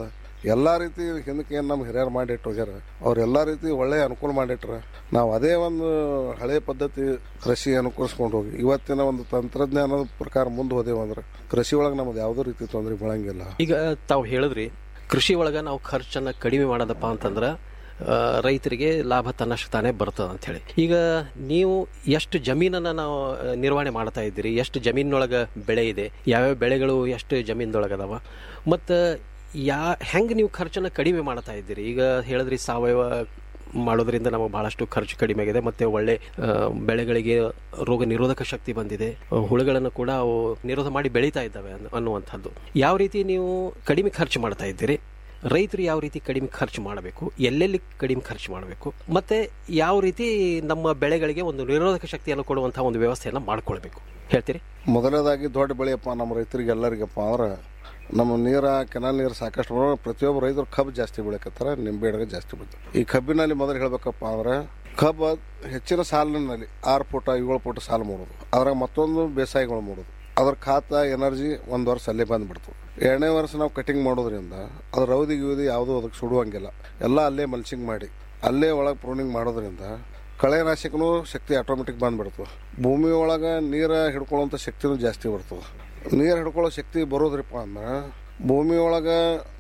ಎಲ್ಲಾ ರೀತಿ ಹಿಂದಕ್ಕೆ ಏನು ನಮ್ಮ ಹಿರಿಯರು ಮಾಡಿಟ್ಟು ಹೋಗ್ಯಾರ ಅವ್ರ ಎಲ್ಲಾ ರೀತಿ ಒಳ್ಳೆ ಅನುಕೂಲ ಮಾಡಿಟ್ರ ನಾವು ಅದೇ ಒಂದು ಹಳೆ ಪದ್ಧತಿ ಕೃಷಿ ಅನುಕರಿಸ್ಕೊಂಡು ಹೋಗಿ ಇವತ್ತಿನ ಒಂದು ತಂತ್ರಜ್ಞಾನದ ಪ್ರಕಾರ ಮುಂದೆ ಹೋದೇವು ಅಂದ್ರೆ ಕೃಷಿ ಒಳಗೆ ನಮ್ದು ಯಾವುದೇ ರೀತಿ ತೊಂದರೆ ಬೀಳಂಗಿಲ್ಲ ಈಗ ತಾವು ಹೇಳಿದ್ರಿ ಕೃಷಿ ಒಳಗ ನಾವು ಖರ್ಚನ್ನ ಕಡಿಮೆ ಮಾಡೋದಪ್ಪ ಅಂತಂದ್ರ ಆ, ರೈತರಿಗೆ ಲಾಭ ತನ್ನಷ್ಟು ತಾನೇ ಬರ್ತದ ಅಂತ ಹೇಳಿ ಈಗ ನೀವು ಎಷ್ಟು ಜಮೀನನ್ನ ನಾವು ಆ, ನಿರ್ವಹಣೆ ಮಾಡ್ತಾ ಇದ್ದೀರಿ ಎಷ್ಟು ಜಮೀನೊಳಗ ಬೆಳೆ ಇದೆ ಯಾವ್ಯಾವ ಬೆಳೆಗಳು ಎಷ್ಟು ಜಮೀನದೊಳಗ ಅದಾವ ಮತ್ತು ಯಾ ಹೆಂಗೆ ನೀವು ಖರ್ಚನ್ನ ಕಡಿಮೆ ಮಾಡ್ತಾ ಇದ್ದೀರಿ ಈಗ ಹೇಳಿದ್ರಿ ಸಾವಯವ ಮಾಡೋದ್ರಿಂದ ನಮಗೆ ಬಹಳಷ್ಟು ಖರ್ಚು ಕಡಿಮೆ ಆಗಿದೆ ಮತ್ತೆ ಒಳ್ಳೆ ಆ, ಬೆಳೆಗಳಿಗೆ ರೋಗ ನಿರೋಧಕ ಶಕ್ತಿ ಬಂದಿದೆ ಆ, ಹುಳುಗಳನ್ನು ಕೂಡ ಅವು ನಿರೋಧ ಮಾಡಿ ಬೆಳೀತಾ ಇದ್ದಾವೆ ಅನ್ನು- ಅನ್ನುವಂಥದ್ದು ಯಾವ ರೀತಿ ನೀವು ಕಡಿಮೆ ಖರ್ಚು ಮಾಡ್ತಾ ಇದ್ದೀರಿ ರೈತರು ಯಾವ ರೀತಿ ಕಡಿಮೆ ಖರ್ಚು ಮಾಡಬೇಕು ಎಲ್ಲೆಲ್ಲಿ ಕಡಿಮೆ ಖರ್ಚು ಮಾಡಬೇಕು ಮತ್ತೆ ಯಾವ ರೀತಿ ನಮ್ಮ ಬೆಳೆಗಳಿಗೆ ಒಂದು ನಿರೋಧಕ ಶಕ್ತಿಯನ್ನು ಕೊಡುವಂತಹ ಒಂದು ವ್ಯವಸ್ಥೆಯನ್ನು ಮಾಡ್ಕೊಳ್ಬೇಕು ಹೇಳ್ತೀರಿ ಮೊದಲನೇದಾಗಿ ದೊಡ್ಡ ಬೆಳೆಯಪ್ಪ ನಮ್ಮ ರೈತರಿಗೆ ಎಲ್ಲರಿಗಪ್ಪ ಅಂದ್ರೆ ನಮ್ಮ ನೀರ ಕೆನಾಲ್ ನೀರು ಸಾಕಷ್ಟು ಬರೋ ಪ್ರತಿಯೊಬ್ಬ ರೈತರು ಕಬ್ಬು ಜಾಸ್ತಿ ಬೆಳಕತ್ತಾರ ನಿಂಬೆ ಹಣ್ಣು ಜಾಸ್ತಿ ಬೀಳ್ತಾರೆ ಈ ಕಬ್ಬಿನಲ್ಲಿ ಮೊದಲು ಹೇಳ್ಬೇಕಪ್ಪ ಅಂದ್ರೆ ಕಬ್ಬು ಹೆಚ್ಚಿನ ಸಾಲಿನಲ್ಲಿ ಆರು ಫುಟ ಏಳು ಫುಟ್ ಸಾಲು ಮಾಡೋದು ಅದ್ರಾಗ ಮತ್ತೊಂದು ಬೇಸಾಯಗಳು ಮಾಡೋದು ಅದ್ರ ಖಾತ ಎನರ್ಜಿ ಒಂದು ವರ್ಷ ಅಲ್ಲೇ ಬಂದ್ಬಿಡ್ತು ಎರಡನೇ ವರ್ಷ ನಾವು ಕಟಿಂಗ್ ಮಾಡೋದ್ರಿಂದ ಅದ್ರ ರೌದಿ ಗಿವದಿ ಯಾವುದೂ ಅದಕ್ಕೆ ಸುಡುವಂಗಿಲ್ಲ ಎಲ್ಲ ಅಲ್ಲೇ ಮಲ್ಚಿಂಗ್ ಮಾಡಿ ಅಲ್ಲೇ ಒಳಗೆ ಪ್ರೂನಿಂಗ್ ಮಾಡೋದ್ರಿಂದ ಕಳೆನಾಶಕನೂ ಶಕ್ತಿ ಆಟೋಮೆಟಿಕ್ ಬಂದ್ಬಿಡ್ತು ಭೂಮಿ ಒಳಗೆ ನೀರು ಹಿಡ್ಕೊಳ್ಳೋಂಥ ಶಕ್ತಿನೂ ಜಾಸ್ತಿ ಬರ್ತದೆ ನೀರು ಹಿಡ್ಕೊಳ್ಳೋ ಶಕ್ತಿ ಬರೋದ್ರಪ್ಪ ಅಂದ್ರೆ ಭೂಮಿ ಒಳಗೆ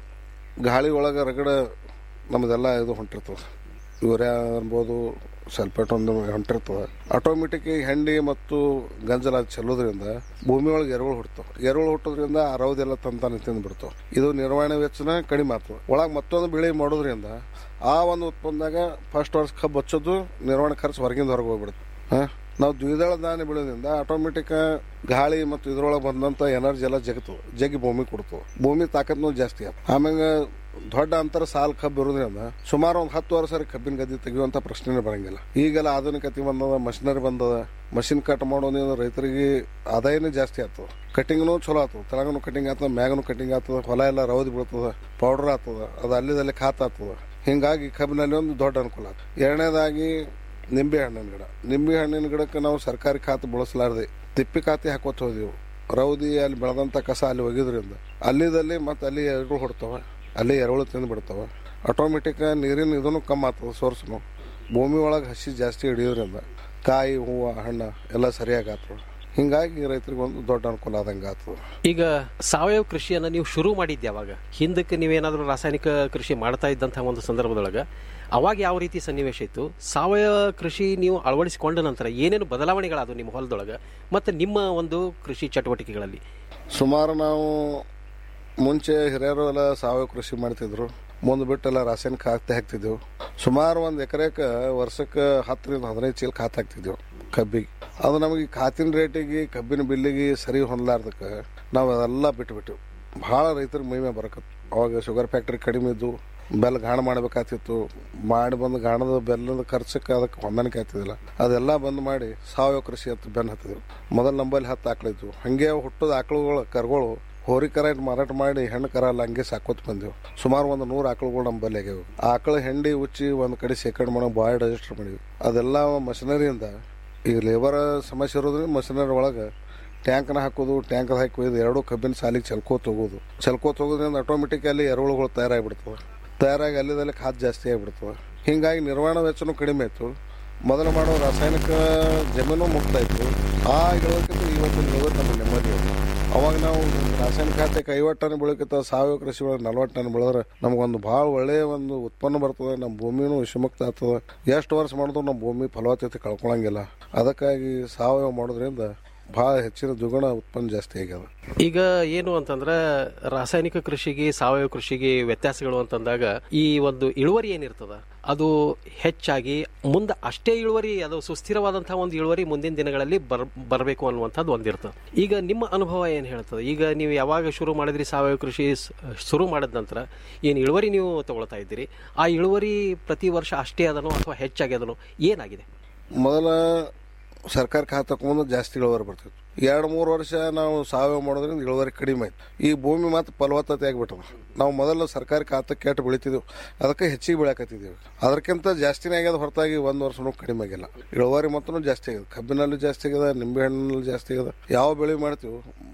ಗಾಳಿ ಒಳಗೆ ರಗಡ ನಮ್ಮದೆಲ್ಲ ಇದು ಹೊಂಟಿರ್ತದೆ ಯೂರಿಯಾ ಅನ್ಬೋದು ಸಲ್ಫೇಟ್ ಒಂದು ಹೊಂಟಿರ್ತದೆ ಆಟೋಮೆಟಿಕ್ ಹೆಂಡಿ ಮತ್ತು ಗಂಜಲ ಚೆಲ್ಲೋದ್ರಿಂದ ಭೂಮಿ ಒಳಗೆ ಎರೆಹುಳು ಹುಡ್ತಾವೆ ಎರೆಹುಳು ಹುಟ್ಟೋದ್ರಿಂದ ಆ ರೌದೆಲ್ಲ ತಂತಾನೆ ತಿಂದು ಬಿಡ್ತಾವೆ ಇದು ನಿರ್ವಹಣೆ ವೆಚ್ಚನ ಕಡಿಮೆ ಆಗ್ತದೆ ಒಳಗೆ ಮತ್ತೊಂದು ಬೆಳೆ ಮಾಡೋದ್ರಿಂದ ಆ ಒಂದು ಉತ್ಪನ್ನದಾಗ ಫಸ್ಟ್ ವರ್ಷ ಕಬ್ಬು ಹಚ್ಚೋದು ನಿರ್ವಹಣೆ ಖರ್ಚು ಹೊರಗಿಂದ ಹೊರಗೆ ಹೋಗ್ಬಿಡುತ್ತೆ ಹಾಂ ನಾವು ದ್ವಿದಳ ಧಾನ್ಯ ಬೆಳೆಯೋದ್ರಿಂದ ಆಟೋಮೆಟಿಕ್ ಗಾಳಿ ಮತ್ತು ಇದ್ರೊಳಗೆ ಬಂದಂಥ ಎನರ್ಜಿ ಎಲ್ಲ ಜಗತ್ತು ಜಗ್ಗಿ ಭೂಮಿ ಕೊಡ್ತವೆ ಭೂಮಿ ತಾಕತ್ನೂ ಜಾಸ್ತಿ ಆಯ್ತು ಆಮ್ಯಾಗ ದೊಡ್ಡ ಅಂತರ ಸಾಲ್ ಕಬ್ಬು ಇರೋದ್ರಿಂದ ಸುಮಾರು ಒಂದು ಹತ್ತು ವರ್ಷ ಕಬ್ಬಿನ ಗದ್ದೆ ತೆಗೆಯುವಂಥ ಪ್ರಶ್ನೆನೇ ಬರಂಗಿಲ್ಲ ಈಗೆಲ್ಲ ಆಧುನಿಕತೆ ಬಂದದ ಮಷಿನರಿ ಬಂದದ ಮಷಿನ್ ಕಟ್ ಮಾಡೋದ್ರಿಂದ ರೈತರಿಗೆ ಆದಾಯನೇ ಜಾಸ್ತಿ ಆಗ್ತದೆ ಕಟಿಂಗ್ನು ಚಲೋ ಆಗ್ತದೆ ತೆಳಗನು ಕಟಿಂಗ್ ಆಗ್ತದೆ ಮ್ಯಾಗನು ಕಟಿಂಗ್ ಆಗ್ತದೆ ಹೊಲ ಎಲ್ಲ ರೌದಿ ಬೀಳ್ತದ ಪೌಡರ್ ಆಗ್ತದ ಅದು ಅಲ್ಲಿದಲ್ಲಿ ಖಾತ ಆಗ್ತದ ಹಿಂಗಾಗಿ ಕಬ್ಬಿನಲ್ಲಿ ಒಂದು ದೊಡ್ಡ ಅನುಕೂಲ ಆಗ್ತದೆ ಎರಡನೇದಾಗಿ ನಿಂಬೆ ಹಣ್ಣಿನ ಗಿಡ ನಿಂಬೆ ಹಣ್ಣಿನ ಗಿಡಕ್ಕೆ ನಾವು ಸರ್ಕಾರಿ ಖಾತೆ ಬಳಸಲಾರ್ದೆ ತಿಪ್ಪಿ ಖಾತೆ ಹಾಕೋತ ಹೋದೆವು ರೌದಿ ಅಲ್ಲಿ ಬೆಳೆದಂಥ ಕಸ ಅಲ್ಲಿ ಒಗಿದ್ರಿಂದ ಅಲ್ಲಿದಲ್ಲಿ ಮತ್ತೆ ಅಲ್ಲಿ ಎರೆಹುಳು ಹೊಡ್ತಾವ ಅಲ್ಲಿ ಎರೆಹುಳು ತಿಂದು ಬಿಡ್ತಾವ ಆಟೋಮೆಟಿಕ್ ನೀರಿನ ಇದನ್ನು ಕಮ್ಮಿ ಆಗ್ತದೆ ಸೋರ್ಸ್ನು ಭೂಮಿ ಒಳಗೆ ಹಸಿ ಜಾಸ್ತಿ ಹಿಡಿಯೋದ್ರಿಂದ ಕಾಯಿ ಹೂವು ಹಣ್ಣು ಎಲ್ಲ ಸರಿಯಾಗಿ ಆಗ್ತವೆ ಹಿಂಗಾಗಿ ರೈತರಿಗೆ ಒಂದು ದೊಡ್ಡ ಅನುಕೂಲ ಆದಂಗೆ ಆಗ್ತದೆ ಈಗ ಸಾವಯವ ಕೃಷಿಯನ್ನ ನೀವು ಶುರು ಮಾಡಿದ್ದೆ ಅವಾಗ ಹಿಂದಕ್ಕೆ ನೀವೇನಾದರೂ ರಾಸಾಯನಿಕ ಕೃಷಿ ಮಾಡ್ತಾ ಇದ್ದಂತಹ ಒಂದು ಸಂದರ್ಭದೊಳಗೆ ಅವಾಗ ಯಾವ ರೀತಿ ಸನ್ನಿವೇಶ ಇತ್ತು ಸಾವಯವ ಕೃಷಿ ನೀವು ಅಳವಡಿಸಿಕೊಂಡ ನಂತರ ಏನೇನು ಬದಲಾವಣೆಗಳಾದವು ನಿಮ್ಮ ಹೊಲದೊಳಗೆ ಮತ್ತು ನಿಮ್ಮ ಒಂದು ಕೃಷಿ ಚಟುವಟಿಕೆಗಳಲ್ಲಿ ಸುಮಾರು ನಾವು ಮುಂಚೆ ಹಿರಿಯರು ಎಲ್ಲ ಸಾವಯವ ಕೃಷಿ ಮಾಡ್ತಿದ್ರು ಮುಂದೆ ಬಿಟ್ಟೆಲ್ಲ ರಾಸಾಯನಿಕ ಖಾತೆ ಹಾಕ್ತಿದ್ದೆವು ಸುಮಾರು ಒಂದು ಎಕರೆಗೆ ವರ್ಷಕ್ಕೆ ಹತ್ತರಿಂದ ಹದಿನೈದು ಚೀಲ ಖಾತೆ ಹಾಕ್ತಿದ್ದೆವು ಕಬ್ಬಿಗೆ ಅದು ನಮಗೆ ಖಾತಿನ ರೇಟಿಗೆ ಕಬ್ಬಿನ ಬಿಲ್ಲಿಗೆ ಸರಿ ಹೊಂದಲಾರ್ದಕ್ಕೆ ನಾವು ಅದೆಲ್ಲ ಬಿಟ್ಬಿಟ್ಟೆವು ಭಾಳ ರೈತರಿಗೆ ಮೈಮೆ ಬರಕತ್ತು ಅವಾಗ ಶುಗರ್ ಫ್ಯಾಕ್ಟ್ರಿ ಕಡಿಮೆ ಇದ್ದು ಬೆಲ್ಲ ಗಾಣ ಮಾಡಬೇಕಾಗ್ತಿತ್ತು ಮಾಡಿ ಬಂದು ಗಾಣದ ಬೆಲ್ಲದ ಖರ್ಚಕ್ಕೆ ಅದಕ್ಕೆ ಹೊಂದಾಣಿಕೆ ಆಗ್ತಿದ್ದಿಲ್ಲ ಅದೆಲ್ಲ ಬಂದ್ ಮಾಡಿ ಸಾವಯವ ಕೃಷಿ ಅಂತ ಬೆನ್ನು ಹತ್ತಿದ್ರು ಮೊದಲು ನಂಬಲ್ಲಿ ಹತ್ತು ಆಕಳಿದ್ವು ಹಂಗೆ ಹುಟ್ಟದ ಆಕಳುಗಳು ಕರುಗಳು ಹೋರಿ ಕರ ಇಟ್ಟು ಮಾರಾಟ ಮಾಡಿ ಹೆಣ್ಣು ಕರ ಎಲ್ಲ ಹಂಗೆ ಸಾಕೋತ್ ಬಂದೆವು ಸುಮಾರು ಒಂದು ನೂರು ಆಕಳುಗಳು ನಮ್ಮಲ್ಲಿ ಆಗ್ಯಾವು ಆ ಆಕಳ ಹೆಂಡಿ ಉಚ್ಚಿ ಒಂದು ಕಡೆ ಶೇಖರಣೆ ಮಾಡೋ ಬಾಯ್ ರಿಜಿಸ್ಟರ್ ಮಾಡಿದ್ವಿ ಅದೆಲ್ಲ ಮಷಿನರಿಯಿಂದ ಈಗ ಲೇಬರ್ ಸಮಸ್ಯೆ ಇರೋದ್ರಿಂದ ಮಷಿನರಿ ಒಳಗೆ ಟ್ಯಾಂಕ್ನ ಹಾಕೋದು ಟ್ಯಾಂಕ್ ಹಾಕಿ ಒಯ್ದು ಎರಡು ಕಬ್ಬಿನ ಸಾಲಿಗೆ ಚಲ್ಕೋತ ಹೋಗೋದು ಚಲ್ಕೋತ ಹೋಗೋದ್ರಿಂದ ಆಟೋಮೆಟಿಕ್ ಅಲ್ಲಿ ಎರೆಹುಳುಗಳು ತಯಾರಾಗಿಬಿಡ್ತವೆ ತಯಾರಾಗಿ ಅಲ್ಲಿದಲ್ಲಿ ಖಾದ್ ಜಾಸ್ತಿ ಆಗಿಬಿಡ್ತವೆ ಹಿಂಗಾಗಿ ನಿರ್ವಹಣಾ ವೆಚ್ಚನೂ ಕಡಿಮೆ ಆಯಿತು ಮೊದಲು ಮಾಡೋ ರಾಸಾಯನಿಕ ಜಮೀನು ಮುಕ್ತ ಇತ್ತು ಆ ಇಳುವರಿಕಿಂತ ಇವತ್ತಿನ ಇಳುವರಿ ನಮಗೆ ನೆಮ್ಮದಿ ಐತಿ ಅವಾಗ ನಾವು ರಾಸಾಯನಿಕ ಖಾತೆಗೆ ಐವತ್ತು ಟನ್ ಬೆಳಕಿತ್ತ ಸಾವಯವ ಕೃಷಿ ಒಳಗೆ ನಲ್ವತ್ತು ಟನ್ ಬೆಳೆದ್ರೆ ನಮಗೊಂದು ಭಾಳ ಒಳ್ಳೆಯ ಒಂದು ಉತ್ಪನ್ನ ಬರ್ತದೆ ನಮ್ಮ ಭೂಮಿನೂ ವಿಷಮುಕ್ತ ಆಗ್ತದೆ ಎಷ್ಟು ವರ್ಷ ಮಾಡಿದ್ರು ನಮ್ಮ ಭೂಮಿ ಫಲವತ್ತತೆ ಕಳ್ಕೊಳಂಗಿಲ್ಲ ಅದಕ್ಕಾಗಿ ಸಾವಯವ ಮಾಡೋದ್ರಿಂದ ಭಾಳ ಹೆಚ್ಚಿನ ದ್ವಿಗುಣ ಉತ್ಪನ್ನ ಜಾಸ್ತಿ ಆಗ್ಯದ ಈಗ ಏನು ಅಂತಂದ್ರೆ ರಾಸಾಯನಿಕ ಕೃಷಿಗೆ ಸಾವಯವ ಕೃಷಿಗೆ ವ್ಯತ್ಯಾಸಗಳು ಅಂತಂದಾಗ ಈ ಒಂದು ಇಳುವರಿ ಏನಿರ್ತದ ಅದು ಹೆಚ್ಚಾಗಿ ಮುಂದೆ ಅಷ್ಟೇ ಇಳುವರಿ ಅದು ಸುಸ್ಥಿರವಾದಂತಹ ಒಂದು ಇಳುವರಿ ಮುಂದಿನ ದಿನಗಳಲ್ಲಿ ಬರ್ ಬರಬೇಕು ಅನ್ನುವಂಥದ್ದು ಒಂದಿರ್ತದೆ ಈಗ ನಿಮ್ಮ ಅನುಭವ ಏನು ಹೇಳ್ತದೆ ಈಗ ನೀವು ಯಾವಾಗ ಶುರು ಮಾಡಿದ್ರಿ ಸಾವಯವ ಕೃಷಿ ಸ್- ಶುರು ಮಾಡಿದ ನಂತರ ಏನು ಇಳುವರಿ ನೀವು ತಗೊಳ್ತಾ ಇದ್ದೀರಿ ಆ ಇಳುವರಿ ಪ್ರತಿ ವರ್ಷ ಅಷ್ಟೇ ಅದನೋ ಅಥವಾ ಹೆಚ್ಚಾಗಿ ಅದನೋ ಏನಾಗಿದೆ ಮೊದಲ ಸರ್ಕಾರ ಖಾತೆ ತಗೊಂಡು ಜಾಸ್ತಿ ಇಳುವರಿ ಬರ್ತಿತ್ತು ಎರಡು ಮೂರು ವರ್ಷ ನಾವು ಸಾವಯವ ಮಾಡೋದ್ರಿಂದ ಇಳುವರಿ ಕಡಿಮೆ ಆಯ್ತು ಈ ಭೂಮಿ ಮಾತ್ರ ಫಲವತ್ತತೆ ಆಗಿಬಿಟ್ಟದ ನಾವು ಮೊದಲು ಸರ್ಕಾರಿ ಖಾತೆ ಕೆಟ್ಟು ಬೆಳಿತಿದ್ದೆವು ಅದಕ್ಕೆ ಹೆಚ್ಚಿಗೆ ಬೆಳಕತ್ತಿದ್ದೀವಿ ಅದಕ್ಕಿಂತ ಜಾಸ್ತಿನೇ ಆಗ್ಯದ ಹೊರತಾಗಿ ಒಂದು ವರ್ಷನೂ ಕಡಿಮೆ ಆಗಿಲ್ಲ ಇಳುವರಿ ಮತ್ತೂ ಜಾಸ್ತಿ ಆಗಿದೆ ಕಬ್ಬಿನಲ್ಲೂ ಜಾಸ್ತಿ ಆಗ್ಯದ ನಿಂಬೆ ಹಣ್ಣಿನಲ್ಲಿ ಜಾಸ್ತಿ ಆಗ್ಯದ ಯಾವ ಬೆಳೆ ಮಾಡ್ತೀವಿ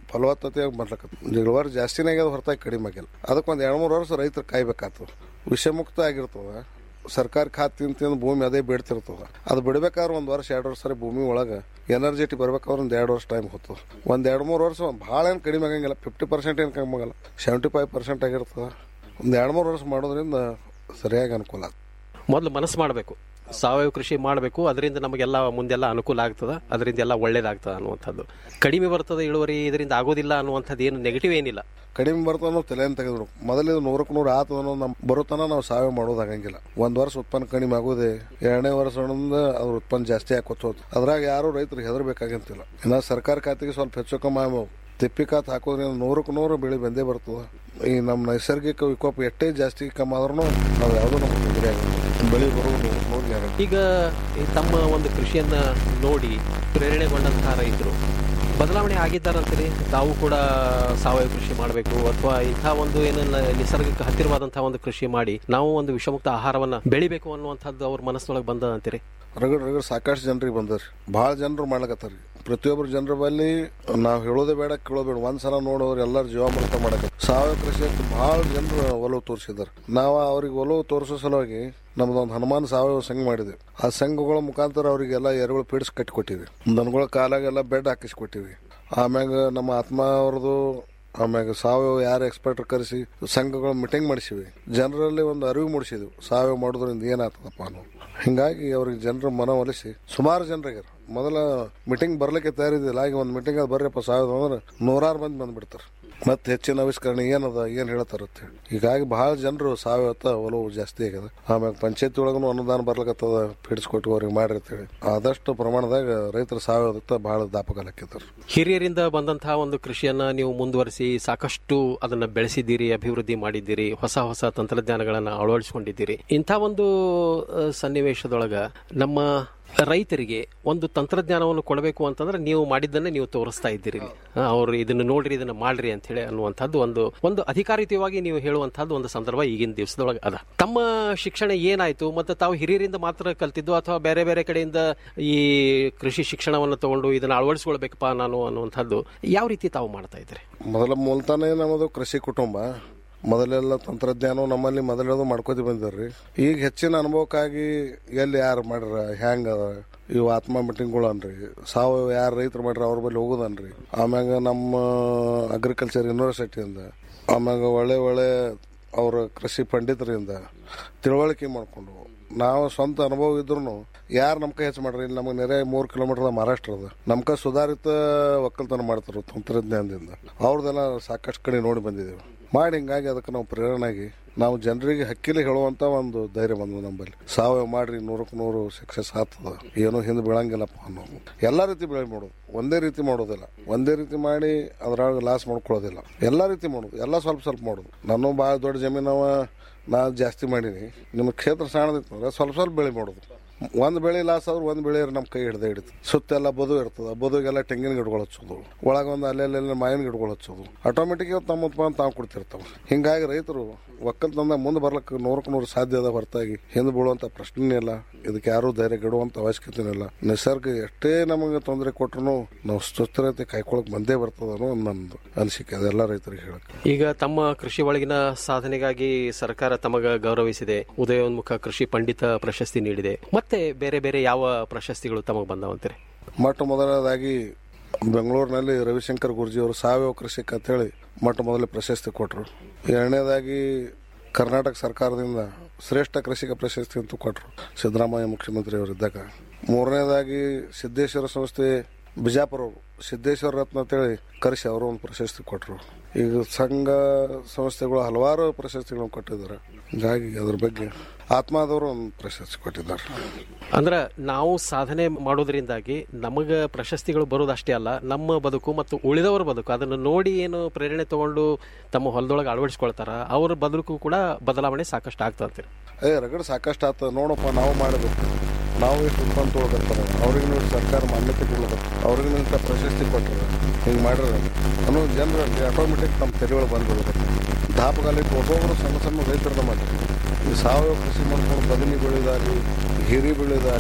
ಫಲವತ್ತತೆಯಾಗಿ ಬರ್ಲಕತ್ತ ಇಳುವರಿ ಜಾಸ್ತಿನೇ ಆಗ್ಯದ ಹೊರತಾಗಿ ಕಡಿಮೆ ಆಗಿಲ್ಲ ಅದಕ್ಕೆ ಒಂದು ಎರಡು ಮೂರು ವರ್ಷ ರೈತರು ಕಾಯ್ಬೇಕಾಗ್ತದೆ ವಿಷಮುಕ್ತ ಆಗಿರ್ತದ ಸರ್ಕಾರಿ ಖಾತ್ ತಿಂದು ತಿಂದು ಭೂಮಿ ಅದೇ ಬಿಡ್ತಿರ್ತದ ಅದು ಬಿಡ್ಬೇಕಾದ್ರೆ ಒಂದು ವರ್ಷ ಎರಡು ವರ್ಷ ಸರಿ ಭೂಮಿ ಒಳಗೆ ಎನರ್ಜೆಟಿ ಬರ್ಬೇಕಾದ್ರೆ ಒಂದು ಎರಡು ವರ್ಷ ಟೈಮ್ ಹೋಗ್ತದೆ ಒಂದು ಎರಡು ಮೂರು ವರ್ಷ ಭಾಳ ಏನು ಕಡಿಮೆ ಆಗಂಗಿಲ್ಲ ಫಿಫ್ಟಿ ಪರ್ಸೆಂಟ್ ಏನು ಕಡಿಮೆ ಆಗಲ್ಲ ಸೆವೆಂಟಿ ಫೈವ್ ಪರ್ಸೆಂಟ್ ಆಗಿರ್ತದೆ ಒಂದು ಎರಡು ಮೂರು ವರ್ಷ ಮಾಡೋದ್ರಿಂದ ಸರಿಯಾಗಿ ಅನುಕೂಲ ಆಗ್ತದೆ ಮೊದಲು ಮನಸ್ಸು ಮಾಡಬೇಕು ಸಾವಯವ ಕೃಷಿ ಮಾಡಬೇಕು ಅದರಿಂದ ನಮಗೆಲ್ಲ ಮುಂದೆಲ್ಲ ಅನುಕೂಲ ಆಗ್ತದೆ ಅದರಿಂದ ಎಲ್ಲ ಒಳ್ಳೇದಾಗ್ತದೆ ಅನ್ನುವಂಥದ್ದು ಕಡಿಮೆ ಬರ್ತದೆ ಇಳುವರಿ ಇದರಿಂದ ಆಗೋದಿಲ್ಲ ಅನ್ನುವಂಥದ್ದು ಏನು ನೆಗೆಟಿವ್ ಏನಿಲ್ಲ ಕಡಿಮೆ ಬರ್ತದೆ ನಾವು ತಲೆಯನ್ನು ತೆಗೆದ್ರು ಮೊದಲಿದು ನೂರಕ್ಕೆ ನೂರು ಆತದ ಅನ್ನೋದು ನಮ್ಮ ಬರುತ್ತಾನ ನಾವು ಸಾವಯವ ಮಾಡೋದಾಗಂಗಿಲ್ಲ ಒಂದು ವರ್ಷ ಉತ್ಪನ್ನ ಕಡಿಮೆ ಆಗೋದೆ ಎರಡನೇ ವರ್ಷದಿಂದ ಅದ್ರ ಉತ್ಪನ್ನ ಜಾಸ್ತಿ ಹಾಕೋತ ಹೋದ್ ಅದ್ರಾಗ ಯಾರು ರೈತರಿಗೆ ಹೆದರ್ಬೇಕಾಗಂತಿಲ್ಲ ಇನ್ನು ಸರ್ಕಾರ ಖಾತೆಗೆ ಸ್ವಲ್ಪ ಹೆಚ್ಚು ಕಮ್ಮಿ ಆಗ್ಬೋದು. ತಿಪ್ಪಿ ಖಾತೆ ಹಾಕೋದ್ರಿಂದ ನೂರಕ್ಕೆ ನೂರು ಬೆಳೆ ಬಂದೇ ಬರ್ತದೆ ಈ ನಮ್ಮ ನೈಸರ್ಗಿಕ ವಿಕೋಪ ಎಷ್ಟೇ ಜಾಸ್ತಿ ಕಮ್ಮಿ ಆದ್ರೂ ನಾವು ಯಾವುದೂ ನಮ್ಗೆ ತೊಂದರೆ ಆಗಲ್ಲ ಬೆಳೆ ಬರೋದು ನೂರು ಗ್ಯಾರಂಟಿ ಈಗ ಈ ತಮ್ಮ ಒಂದು ಕೃಷಿಯನ್ನ ನೋಡಿ ಪ್ರೇರಣೆಗೊಂಡಂತಹ ರೈತರು ಬದಲಾವಣೆ ಆಗಿದ್ದಾರಂತೀರಿ ತಾವು ಕೂಡ ಸಾವಯವ ಕೃಷಿ ಮಾಡಬೇಕು ಅಥವಾ ಇಂಥ ಒಂದು ಏನೆಲ್ಲ ನಿಸರ್ಗಕ್ಕೆ ಹತ್ತಿರವಾದಂತಹ ಒಂದು ಕೃಷಿ ಮಾಡಿ ನಾವು ಒಂದು ವಿಷಮುಕ್ತ ಆಹಾರವನ್ನ ಬೆಳಿಬೇಕು ಅನ್ನುವಂಥದ್ದು ಅವ್ರ ಮನಸ್ಸೊಳಗೆ ಬಂದ ಅಂತೀರಿ ರಗಡ್ ರಗಡ್ ಸಾಕಷ್ಟು ಜನರಿಗೆ ಬಂದರಿ ಭಾಳ ಜನರು ಮಾಡ್ಲಕತ್ತಾರ ಪ್ರತಿಯೊಬ್ಬರು ಜನರ ಬಲ್ಲಿ ನಾವು ಹೇಳೋದೇ ಬೇಡ ಕೇಳೋದು ಬೇಡ ಒಂದ್ಸಲ ನೋಡೋರು ಎಲ್ಲರೂ ಜೀವಾಮೃತ ಮಾಡಕ ಸಾವಯವ ಕೃಷಿಯಕ್ಕೆ ಭಾಳ ಜನರು ಒಲವು ತೋರಿಸಿದಾರೆ ನಾವು ಅವ್ರಿಗೆ ಒಲವು ತೋರಿಸೋ ಸಲುವಾಗಿ ನಮ್ದೊಂದು ಹನುಮಾನ್ ಸಾವಯವ ಸಂಘ ಮಾಡಿದ್ವಿ ಆ ಸಂಘಗಳ ಮುಖಾಂತರ ಅವರಿಗೆಲ್ಲ ಎರೆಗಳು ಪೀಡಿಸಿ ಕಟ್ಟಿಕೊಟ್ಟಿವಿ ದನಗಳ ಕಾಲಾಗೆಲ್ಲ ಬೆಡ್ ಹಾಕಿಸ್ಕೊಟ್ಟಿವಿ ಆಮ್ಯಾಗ ನಮ್ಮ ಆತ್ಮ ಅವ್ರದ್ದು ಆಮ್ಯಾಗ ಸಾವಯವ ಯಾರು ಎಕ್ಸ್ಪರ್ಟ್ ಕರೆಸಿ ಸಂಘಗಳ ಮೀಟಿಂಗ್ ಮಾಡಿಸಿವಿ ಜನರಲ್ಲಿ ಒಂದು ಅರಿವು ಮೂಡಿಸಿದ್ವಿ ಸಾವಯವ ಮಾಡೋದ್ರಿಂದ ಏನಾಗ್ತದಪ್ಪ ಅನ್ನೋ ಹಿಂಗಾಗಿ ಅವ್ರಿಗೆ ಜನರ ಮನವೊಲಿಸಿ ಸುಮಾರು ಜನರಿಗೆ ಮೊದಲ ಮೀಟಿಂಗ್ ಬರ್ಲಿಕ್ಕೆ ತಯಾರಿದ್ದಿಲ್ಲ ಆಗಿ ಒಂದು ಮೀಟಿಂಗ್ ಅದು ಬರ್ರಿಪ್ಪ ಸಾವಯವ ಅಂದ್ರೆ ನೂರಾರು ಮಂದಿ ಬಂದ್ಬಿಡ್ತಾರೆ ಮತ್ತೆ ಹೆಚ್ಚಿನ ಆವಿಷ್ಕರಣ ಏನದ ಏನ್ ಹೇಳ್ತಾರ ಅಂತ ಹೇಳಿ ಹೀಗಾಗಿ ಬಹಳ ಜನರು ಸಾವಯವತ್ತ ಒಲವು ಜಾಸ್ತಿ ಆಗ್ಯದ ಆಮ್ಯಾಗ ಪಂಚಾಯತಿ ಒಳಗೂ ಅನುದಾನ ಬರ್ಲಕತ್ತದ ಫಿಡ್ಸ್ಕೊಟ್ಟು ಅವ್ರಿಗೆ ಮಾಡ್ರಿ ಅಂತೇಳಿ ಆದಷ್ಟು ಪ್ರಮಾಣದಾಗ ರೈತರು ಸಾವಯವದತ್ತ ಬಹಳ ದಾಪಗಾಲಕ್ಕಿದ್ದಾರೆ ಹಿರಿಯರಿಂದ ಬಂದಂತಹ ಒಂದು ಕೃಷಿಯನ್ನ ನೀವು ಮುಂದುವರಿಸಿ ಸಾಕಷ್ಟು ಅದನ್ನ ಬೆಳೆಸಿದ್ದೀರಿ ಅಭಿವೃದ್ಧಿ ಮಾಡಿದ್ದೀರಿ ಹೊಸ ಹೊಸ ತಂತ್ರಜ್ಞಾನಗಳನ್ನ ಅಳವಡಿಸಿಕೊಂಡಿದ್ದೀರಿ ಇಂಥ ಒಂದು ಆ, ಸನ್ನಿವೇಶದೊಳಗ ನಮ್ಮ ರೈತರಿಗೆ ಒಂದು ತಂತ್ರಜ್ಞಾನವನ್ನು ಕೊಡಬೇಕು ಅಂತಂದ್ರೆ ನೀವು ಮಾಡಿದ್ದನ್ನೇ ನೀವು ತೋರಿಸ್ತಾ ಇದ್ದೀರಿ ಇಲ್ಲಿ. ಆ, ಅವ್ರು ಇದನ್ನ ನೋಡ್ರಿ ಇದನ್ನ ಮಾಡ್ರಿ ಅಂತ ಹೇಳಿ ಅನ್ನುವಂಥದ್ದು ಒಂದು ಒಂದು ಅಧಿಕಾರಿತವಾಗಿ ನೀವು ಹೇಳುವಂತಹದ್ದು ಒಂದು ಸಂದರ್ಭ ಈಗಿನ ದಿವಸದೊಳಗೆ ಅದ ತಮ್ಮ ಶಿಕ್ಷಣ ಏನಾಯ್ತು ಮತ್ತೆ ತಾವು ಹಿರಿಯರಿಂದ ಮಾತ್ರ ಕಲ್ತಿದ್ದು ಅಥವಾ ಬೇರೆ ಬೇರೆ ಕಡೆಯಿಂದ ಈ ಕೃಷಿ ಶಿಕ್ಷಣವನ್ನು ತಗೊಂಡು ಇದನ್ನ ಅಳವಡಿಸ್ಕೊಳ್ಬೇಕಪ್ಪ ನಾನು ಅನ್ನುವಂಥದ್ದು ಯಾವ ರೀತಿ ತಾವು ಮಾಡ್ತಾ ಇದ್ದೀರಿ ಮೊದಲ ಮೂಲತಾನೇ ನಮ್ಮದು ಕೃಷಿ ಕುಟುಂಬ ಮೊದಲೆಲ್ಲ ತಂತ್ರಜ್ಞಾನ ನಮ್ಮಲ್ಲಿ ಮೊದಲೆಲ್ಲ ಮಾಡ್ಕೋತಿ ಬಂದಿರ್ರಿ ಈಗ ಹೆಚ್ಚಿನ ಅನುಭವಕ್ಕಾಗಿ ಎಲ್ಲಿ ಯಾರು ಮಾಡ್ಯಾರ ಹ್ಯಾಂಗ ಇವು ಆತ್ಮ ಮೀಟಿಂಗ್ಗಳು ಅನ್ರಿ ಸಾವಯವ ಯಾರು ರೈತರು ಮಾಡ್ರಿ ಅವ್ರ ಬಳಿ ಹೋಗೋದನ್ರಿ ಆಮ್ಯಾಗ ನಮ್ಮ ಅಗ್ರಿಕಲ್ಚರ್ ಯೂನಿವರ್ಸಿಟಿಯಿಂದ ಆಮ್ಯಾಗ ಒಳ್ಳೆ ಒಳ್ಳೆ ಅವರ ಕೃಷಿ ಪಂಡಿತರಿಂದ ತಿಳುವಳಿಕೆ ಮಾಡಿಕೊಂಡು ನಾವು ಸ್ವಂತ ಅನುಭವ ಇದ್ರು ಯಾರು ನಮ್ಕ ಹೆಚ್ಚು ಮಾಡ್ರಿ ಇಲ್ಲಿ ನಮಗೆ ನೆರೆ ಮೂರು ಕಿಲೋಮೀಟರ್ ಮಹಾರಾಷ್ಟ್ರ ಅದ ನಮ್ಕ ಸುಧಾರಿತ ಒಕ್ಕಲ್ತನ ಮಾಡ್ತಾರೆ ತಂತ್ರಜ್ಞಾನದಿಂದ ಅವ್ರದ್ದೆಲ್ಲ ಸಾಕಷ್ಟು ಕಡೆ ನೋಡಿ ಬಂದಿದ್ದೇವೆ ಮಾಡಿ ಹಿಂಗಾಗಿ ಅದಕ್ಕೆ ನಾವು ಪ್ರೇರಣೆಯಾಗಿ ನಾವು ಜನರಿಗೆ ಹಕ್ಕಿಲಿ ಹೇಳುವಂತ ಒಂದು ಧೈರ್ಯ ಬಂದು ನಮ್ಮಲ್ಲಿ ಸಾವಯವ ಮಾಡ್ರಿ ನೂರಕ್ಕೆ ನೂರು ಸಕ್ಸಸ್ ಆಗ್ತದ ಏನೋ ಹಿಂದೆ ಬೀಳಂಗಿಲ್ಲಪ್ಪ ಅನ್ನೋದು ಎಲ್ಲಾ ರೀತಿ ಬೆಳೆ ಮಾಡೋದು ಒಂದೇ ರೀತಿ ಮಾಡೋದಿಲ್ಲ ಒಂದೇ ರೀತಿ ಮಾಡಿ ಅದ್ರೊಳಗೆ ಲಾಸ್ ಮಾಡ್ಕೊಳ್ಳೋದಿಲ್ಲ ಎಲ್ಲಾ ರೀತಿ ಮಾಡೋದು ಎಲ್ಲ ಸ್ವಲ್ಪ ಸ್ವಲ್ಪ ಮಾಡೋದು ನಾನು ಭಾಳ ದೊಡ್ಡ ಜಮೀನವ ನಾ ಜಾಸ್ತಿ ಮಾಡೀನಿ ನಿಮ್ಮ ಕ್ಷೇತ್ರ ಸಣ್ಣದಿತ್ತು ಅಂದ್ರೆ ಸ್ವಲ್ಪ ಸ್ವಲ್ಪ ಬೆಳೆ ಮಾಡೋದು ಒಂದು ಬೆಳೆ ಲಾಸ್ ಆದ್ರೆ ಒಂದು ಬೆಳೆ ನಮ್ಮ ಕೈ ಹಿಡ್ದೆ ಹಿಡಿತು ಸುತ್ತೆಲ್ಲ ಬದು ಇರ್ತದೆ ಬದುಗೆಲ್ಲ ತೆಂಗಿನ ಗಿಡಗಳು ಹಚ್ಚೋದು ಒಳಗೆ ಒಂದು ಅಲ್ಲೆಲ್ಲ ಮಾವಿನ ಗಿಡಗಳು ಹಚ್ಚೋದು ಆಟೋಮೆಟಿಕ್ ತಮ್ಮ ಉತ್ಪನ್ನ ತಾವು ಕೊಡ್ತಿರ್ತಾವೆ ಹಿಂಗಾಗಿ ರೈತರು ಒಕ್ಕಲ್ತನದ ಮುಂದೆ ಬರ್ಲಿಕ್ಕೆ ನೂರಕ್ಕೆ ನೂರು ಸಾಧ್ಯ ಅದ ಹೊರತಾಗಿ ಹಿಂದೆ ಬೀಳುವಂತ ಪ್ರಶ್ನೆ ಇಲ್ಲ ಇದಕ್ಕೆ ಯಾರು ಧೈರ್ಯ ಗಿಡುವಂತ ಅವಶ್ಯಕತೆ ಇಲ್ಲ ನಿಸರ್ಗ ಎಷ್ಟೇ ನಮಗೆ ತೊಂದರೆ ಕೊಟ್ರು ನಾವು ಸುಸ್ಥಿರತೆ ಕಾಯ್ಕೊಳಕ್ ಬಂದೇ ಬರ್ತದ ಅನ್ನೋ ಒಂದು ನಂದು ಅನಿಸಿಕೆ ಅದೆಲ್ಲ ರೈತರಿಗೆ ಹೇಳಕ್ ಈಗ ತಮ್ಮ ಕೃಷಿ ಒಳಗಿನ ಸಾಧನೆಗಾಗಿ ಸರ್ಕಾರ ತಮಗ ಗೌರವಿಸಿದೆ ಉದಯೋನ್ಮುಖ ಕೃಷಿ ಪಂಡಿತ ಪ್ರಶಸ್ತಿ ನೀಡಿದೆ ಮತ್ತೆ ಬೇರೆ ಬೇರೆ ಯಾವ ಪ್ರಶಸ್ತಿಗಳು ತಮಗೆ ಬಂದವಂತೀರಿ ಮೊಟ್ಟ ಮೊದಲನೇದಾಗಿ ಬೆಂಗಳೂರಿನಲ್ಲಿ ರವಿಶಂಕರ್ ಗುರುಜಿ ಅವರು ಸಾವಯವ ಕೃಷಿಕ ಅಂತೇಳಿ ಮೊಟ್ಟ ಮೊದಲ ಪ್ರಶಸ್ತಿ ಕೊಟ್ಟರು ಎರಡನೇದಾಗಿ ಕರ್ನಾಟಕ ಸರ್ಕಾರದಿಂದ ಶ್ರೇಷ್ಠ ಕೃಷಿಕ ಪ್ರಶಸ್ತಿ ಅಂತ ಕೊಟ್ಟರು ಸಿದ್ದರಾಮಯ್ಯ ಮುಖ್ಯಮಂತ್ರಿ ಅವರಿದ್ದಾಗ ಮೂರನೇದಾಗಿ ಸಿದ್ದೇಶ್ವರ ಸಂಸ್ಥೆ ಬಿಜಾಪುರ ಅವರು ಸಿದ್ದೇಶ್ವರ ರತ್ನ ಅಂತೇಳಿ ಕರೆಸಿ ಅವರು ಒಂದು ಪ್ರಶಸ್ತಿ ಕೊಟ್ಟರು ಈಗ ಸಂಘ ಸಂಸ್ಥೆಗಳು ಹಲವಾರು ಪ್ರಶಸ್ತಿಗಳನ್ನು ಕೊಟ್ಟಿದ್ದಾರೆ ಹೀಗಾಗಿ ಅದ್ರ ಬಗ್ಗೆ ಆತ್ಮಾದವರು ಒಂದು ಪ್ರಶಸ್ತಿ ಕೊಟ್ಟಿದ್ದಾರೆ ಅಂದ್ರ ನಾವು ಸಾಧನೆ ಮಾಡೋದ್ರಿಂದಾಗಿ ನಮಗ ಪ್ರಶಸ್ತಿಗಳು ಬರೋದಷ್ಟೇ ಅಲ್ಲ ನಮ್ಮ ಬದುಕು ಮತ್ತು ಉಳಿದವರ ಬದುಕು ಅದನ್ನು ನೋಡಿ ಏನು ಪ್ರೇರಣೆ ತಗೊಂಡು ತಮ್ಮ ಹೊಲದೊಳಗೆ ಅಳವಡಿಸ್ಕೊಳ್ತಾರ ಅವ್ರ ಬದುಕು ಕೂಡ ಬದಲಾವಣೆ ಸಾಕಷ್ಟು ಆಗ್ತಂತೀರಿ ಏ ರಗಡ್ ಸಾಕಷ್ಟು ಆತ ನೋಡಪ್ಪ ನಾವು ಮಾಡಬೇಕು ನಾವು ಎಷ್ಟು ಉತ್ಪನ್ನ ತೊಗೊಳ್ತಾರೆ ಅವ್ರಿಗೆ ನೋಡಿ ಸರ್ಕಾರ ಮಾನ್ಯತೆ ಕೊಡ್ಬೇಕು ಅವ್ರಿಗೆ ಇಂಥ ಪ್ರಶಸ್ತಿ ಕೊಟ್ಟರೆ ಹಿಂಗೆ ಮಾಡ್ರೆ ಅನ್ನೋ ಜನರಲ್ಲಿ ಆಟೋಮೆಟಿಕ್ ನಮ್ಮ ತೆರೆಗಳು ಬಂದ್ಬಿಡ್ಬೇಕು ದಾಪಗಾಲಿಟ್ಟು ಒಬ್ಬೊಬ್ಬರು ಸಣ್ಣ ಸಣ್ಣ ರೈತರನ್ನ ಮಾಡ್ತಾರೆ ಈ ಸಾವಯವ ಕೃಷಿ ಮಾಡ್ಕೊಂಡು ಬದನಿ ಬೆಳೆದಾಗಲಿ ಹೀರಿ ಬೆಳೆದಾಗಲಿ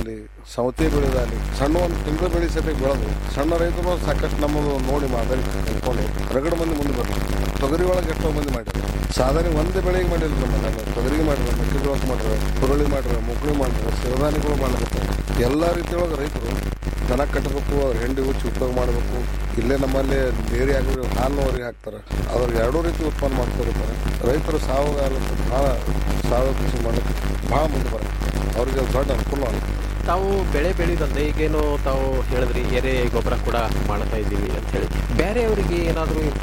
ಸೌತೆ ಬೆಳೆದಾಗಲಿ ಸಣ್ಣ ಒಂದು ತಿಂಗಳು ಬೆಳೆ ಸತಿ ಬೆಳೆದು ಸಣ್ಣ ರೈತರು ಸಾಕಷ್ಟು ನಮ್ಮದು ನೋಡಿ ಮಾದರಿ ಕಲ್ಕೊಂಡು ರಗಡ ಮಂದಿ ಮುಂದೆ ಬರ್ತಾರೆ ತೊಗರಿ ಒಳಗೆ ಎಷ್ಟೋ ಮಂದಿ ಮಾಡಿದ್ರು ಸಾಧನೆ ಒಂದೇ ಬೆಳೆಗೆ ಮಾಡಿಲ್ಲ ನಮ್ಮ ಮನ್ಯಾಗ. ತೊಗರಿಗೆ ಮಾಡಿದ್ರು ಮೆಕ್ಕೆಜೋಳಕ್ಕೆ ಮಾಡಿದ್ರು ಹುರುಳಿ ಮಾಡಿದ್ರು ಮುಗುಳಿ ಮಾಡಿದ್ರು ಸಿರಿಧಾನ್ಯಗಳು ಮಾಡ್ಲಿಕ್ಕೆ ಎಲ್ಲ ರೀತಿಯೊಳಗೆ ರೈತರು ದನ ಕಟ್ಟಬೇಕು ಅವ್ರ ಹೆಂಡಿ ಹುಚ್ಚಿ ಉಪಯೋಗ ಮಾಡಬೇಕು ಇಲ್ಲೇ ನಮ್ಮಲ್ಲಿ ಡೇರಿ ಆಗಲಿ ಹಾಲಿನವರಿಗೆ ಹಾಕ್ತಾರೆ ಅದ್ರಿಗೆ ಎರಡೂ ರೀತಿ ಉತ್ಪನ್ನ ಮಾಡ್ತಿರ್ತಾರೆ ರೈತರು ಸಾವಯವ ಭಾಳ ಸಾವಯವ ಕೃಷಿ ಮಾಡಕ್ಕೆ ಭಾಳ ಮುಂದೆ ಬರುತ್ತೆ ಅವ್ರಿಗೆ ಅದು ದೊಡ್ಡ ಅನುಕೂಲ ಆಗುತ್ತೆ ತಾವು ಬೆಳೆ ಬೆಳೆದಲ್ಲದೆ ಈಗೇನು ತಾವು ಹೇಳಿದ್ರಿ ಎರೆ ಗೊಬ್ಬರ ಕೂಡ ಮಾಡ್ತಾ ಇದ್ದೀವಿ ಅಂತ ಹೇಳಿ ಬೇರೆಯವರಿಗೆ ಏನಾದರೂ ಇಂಥ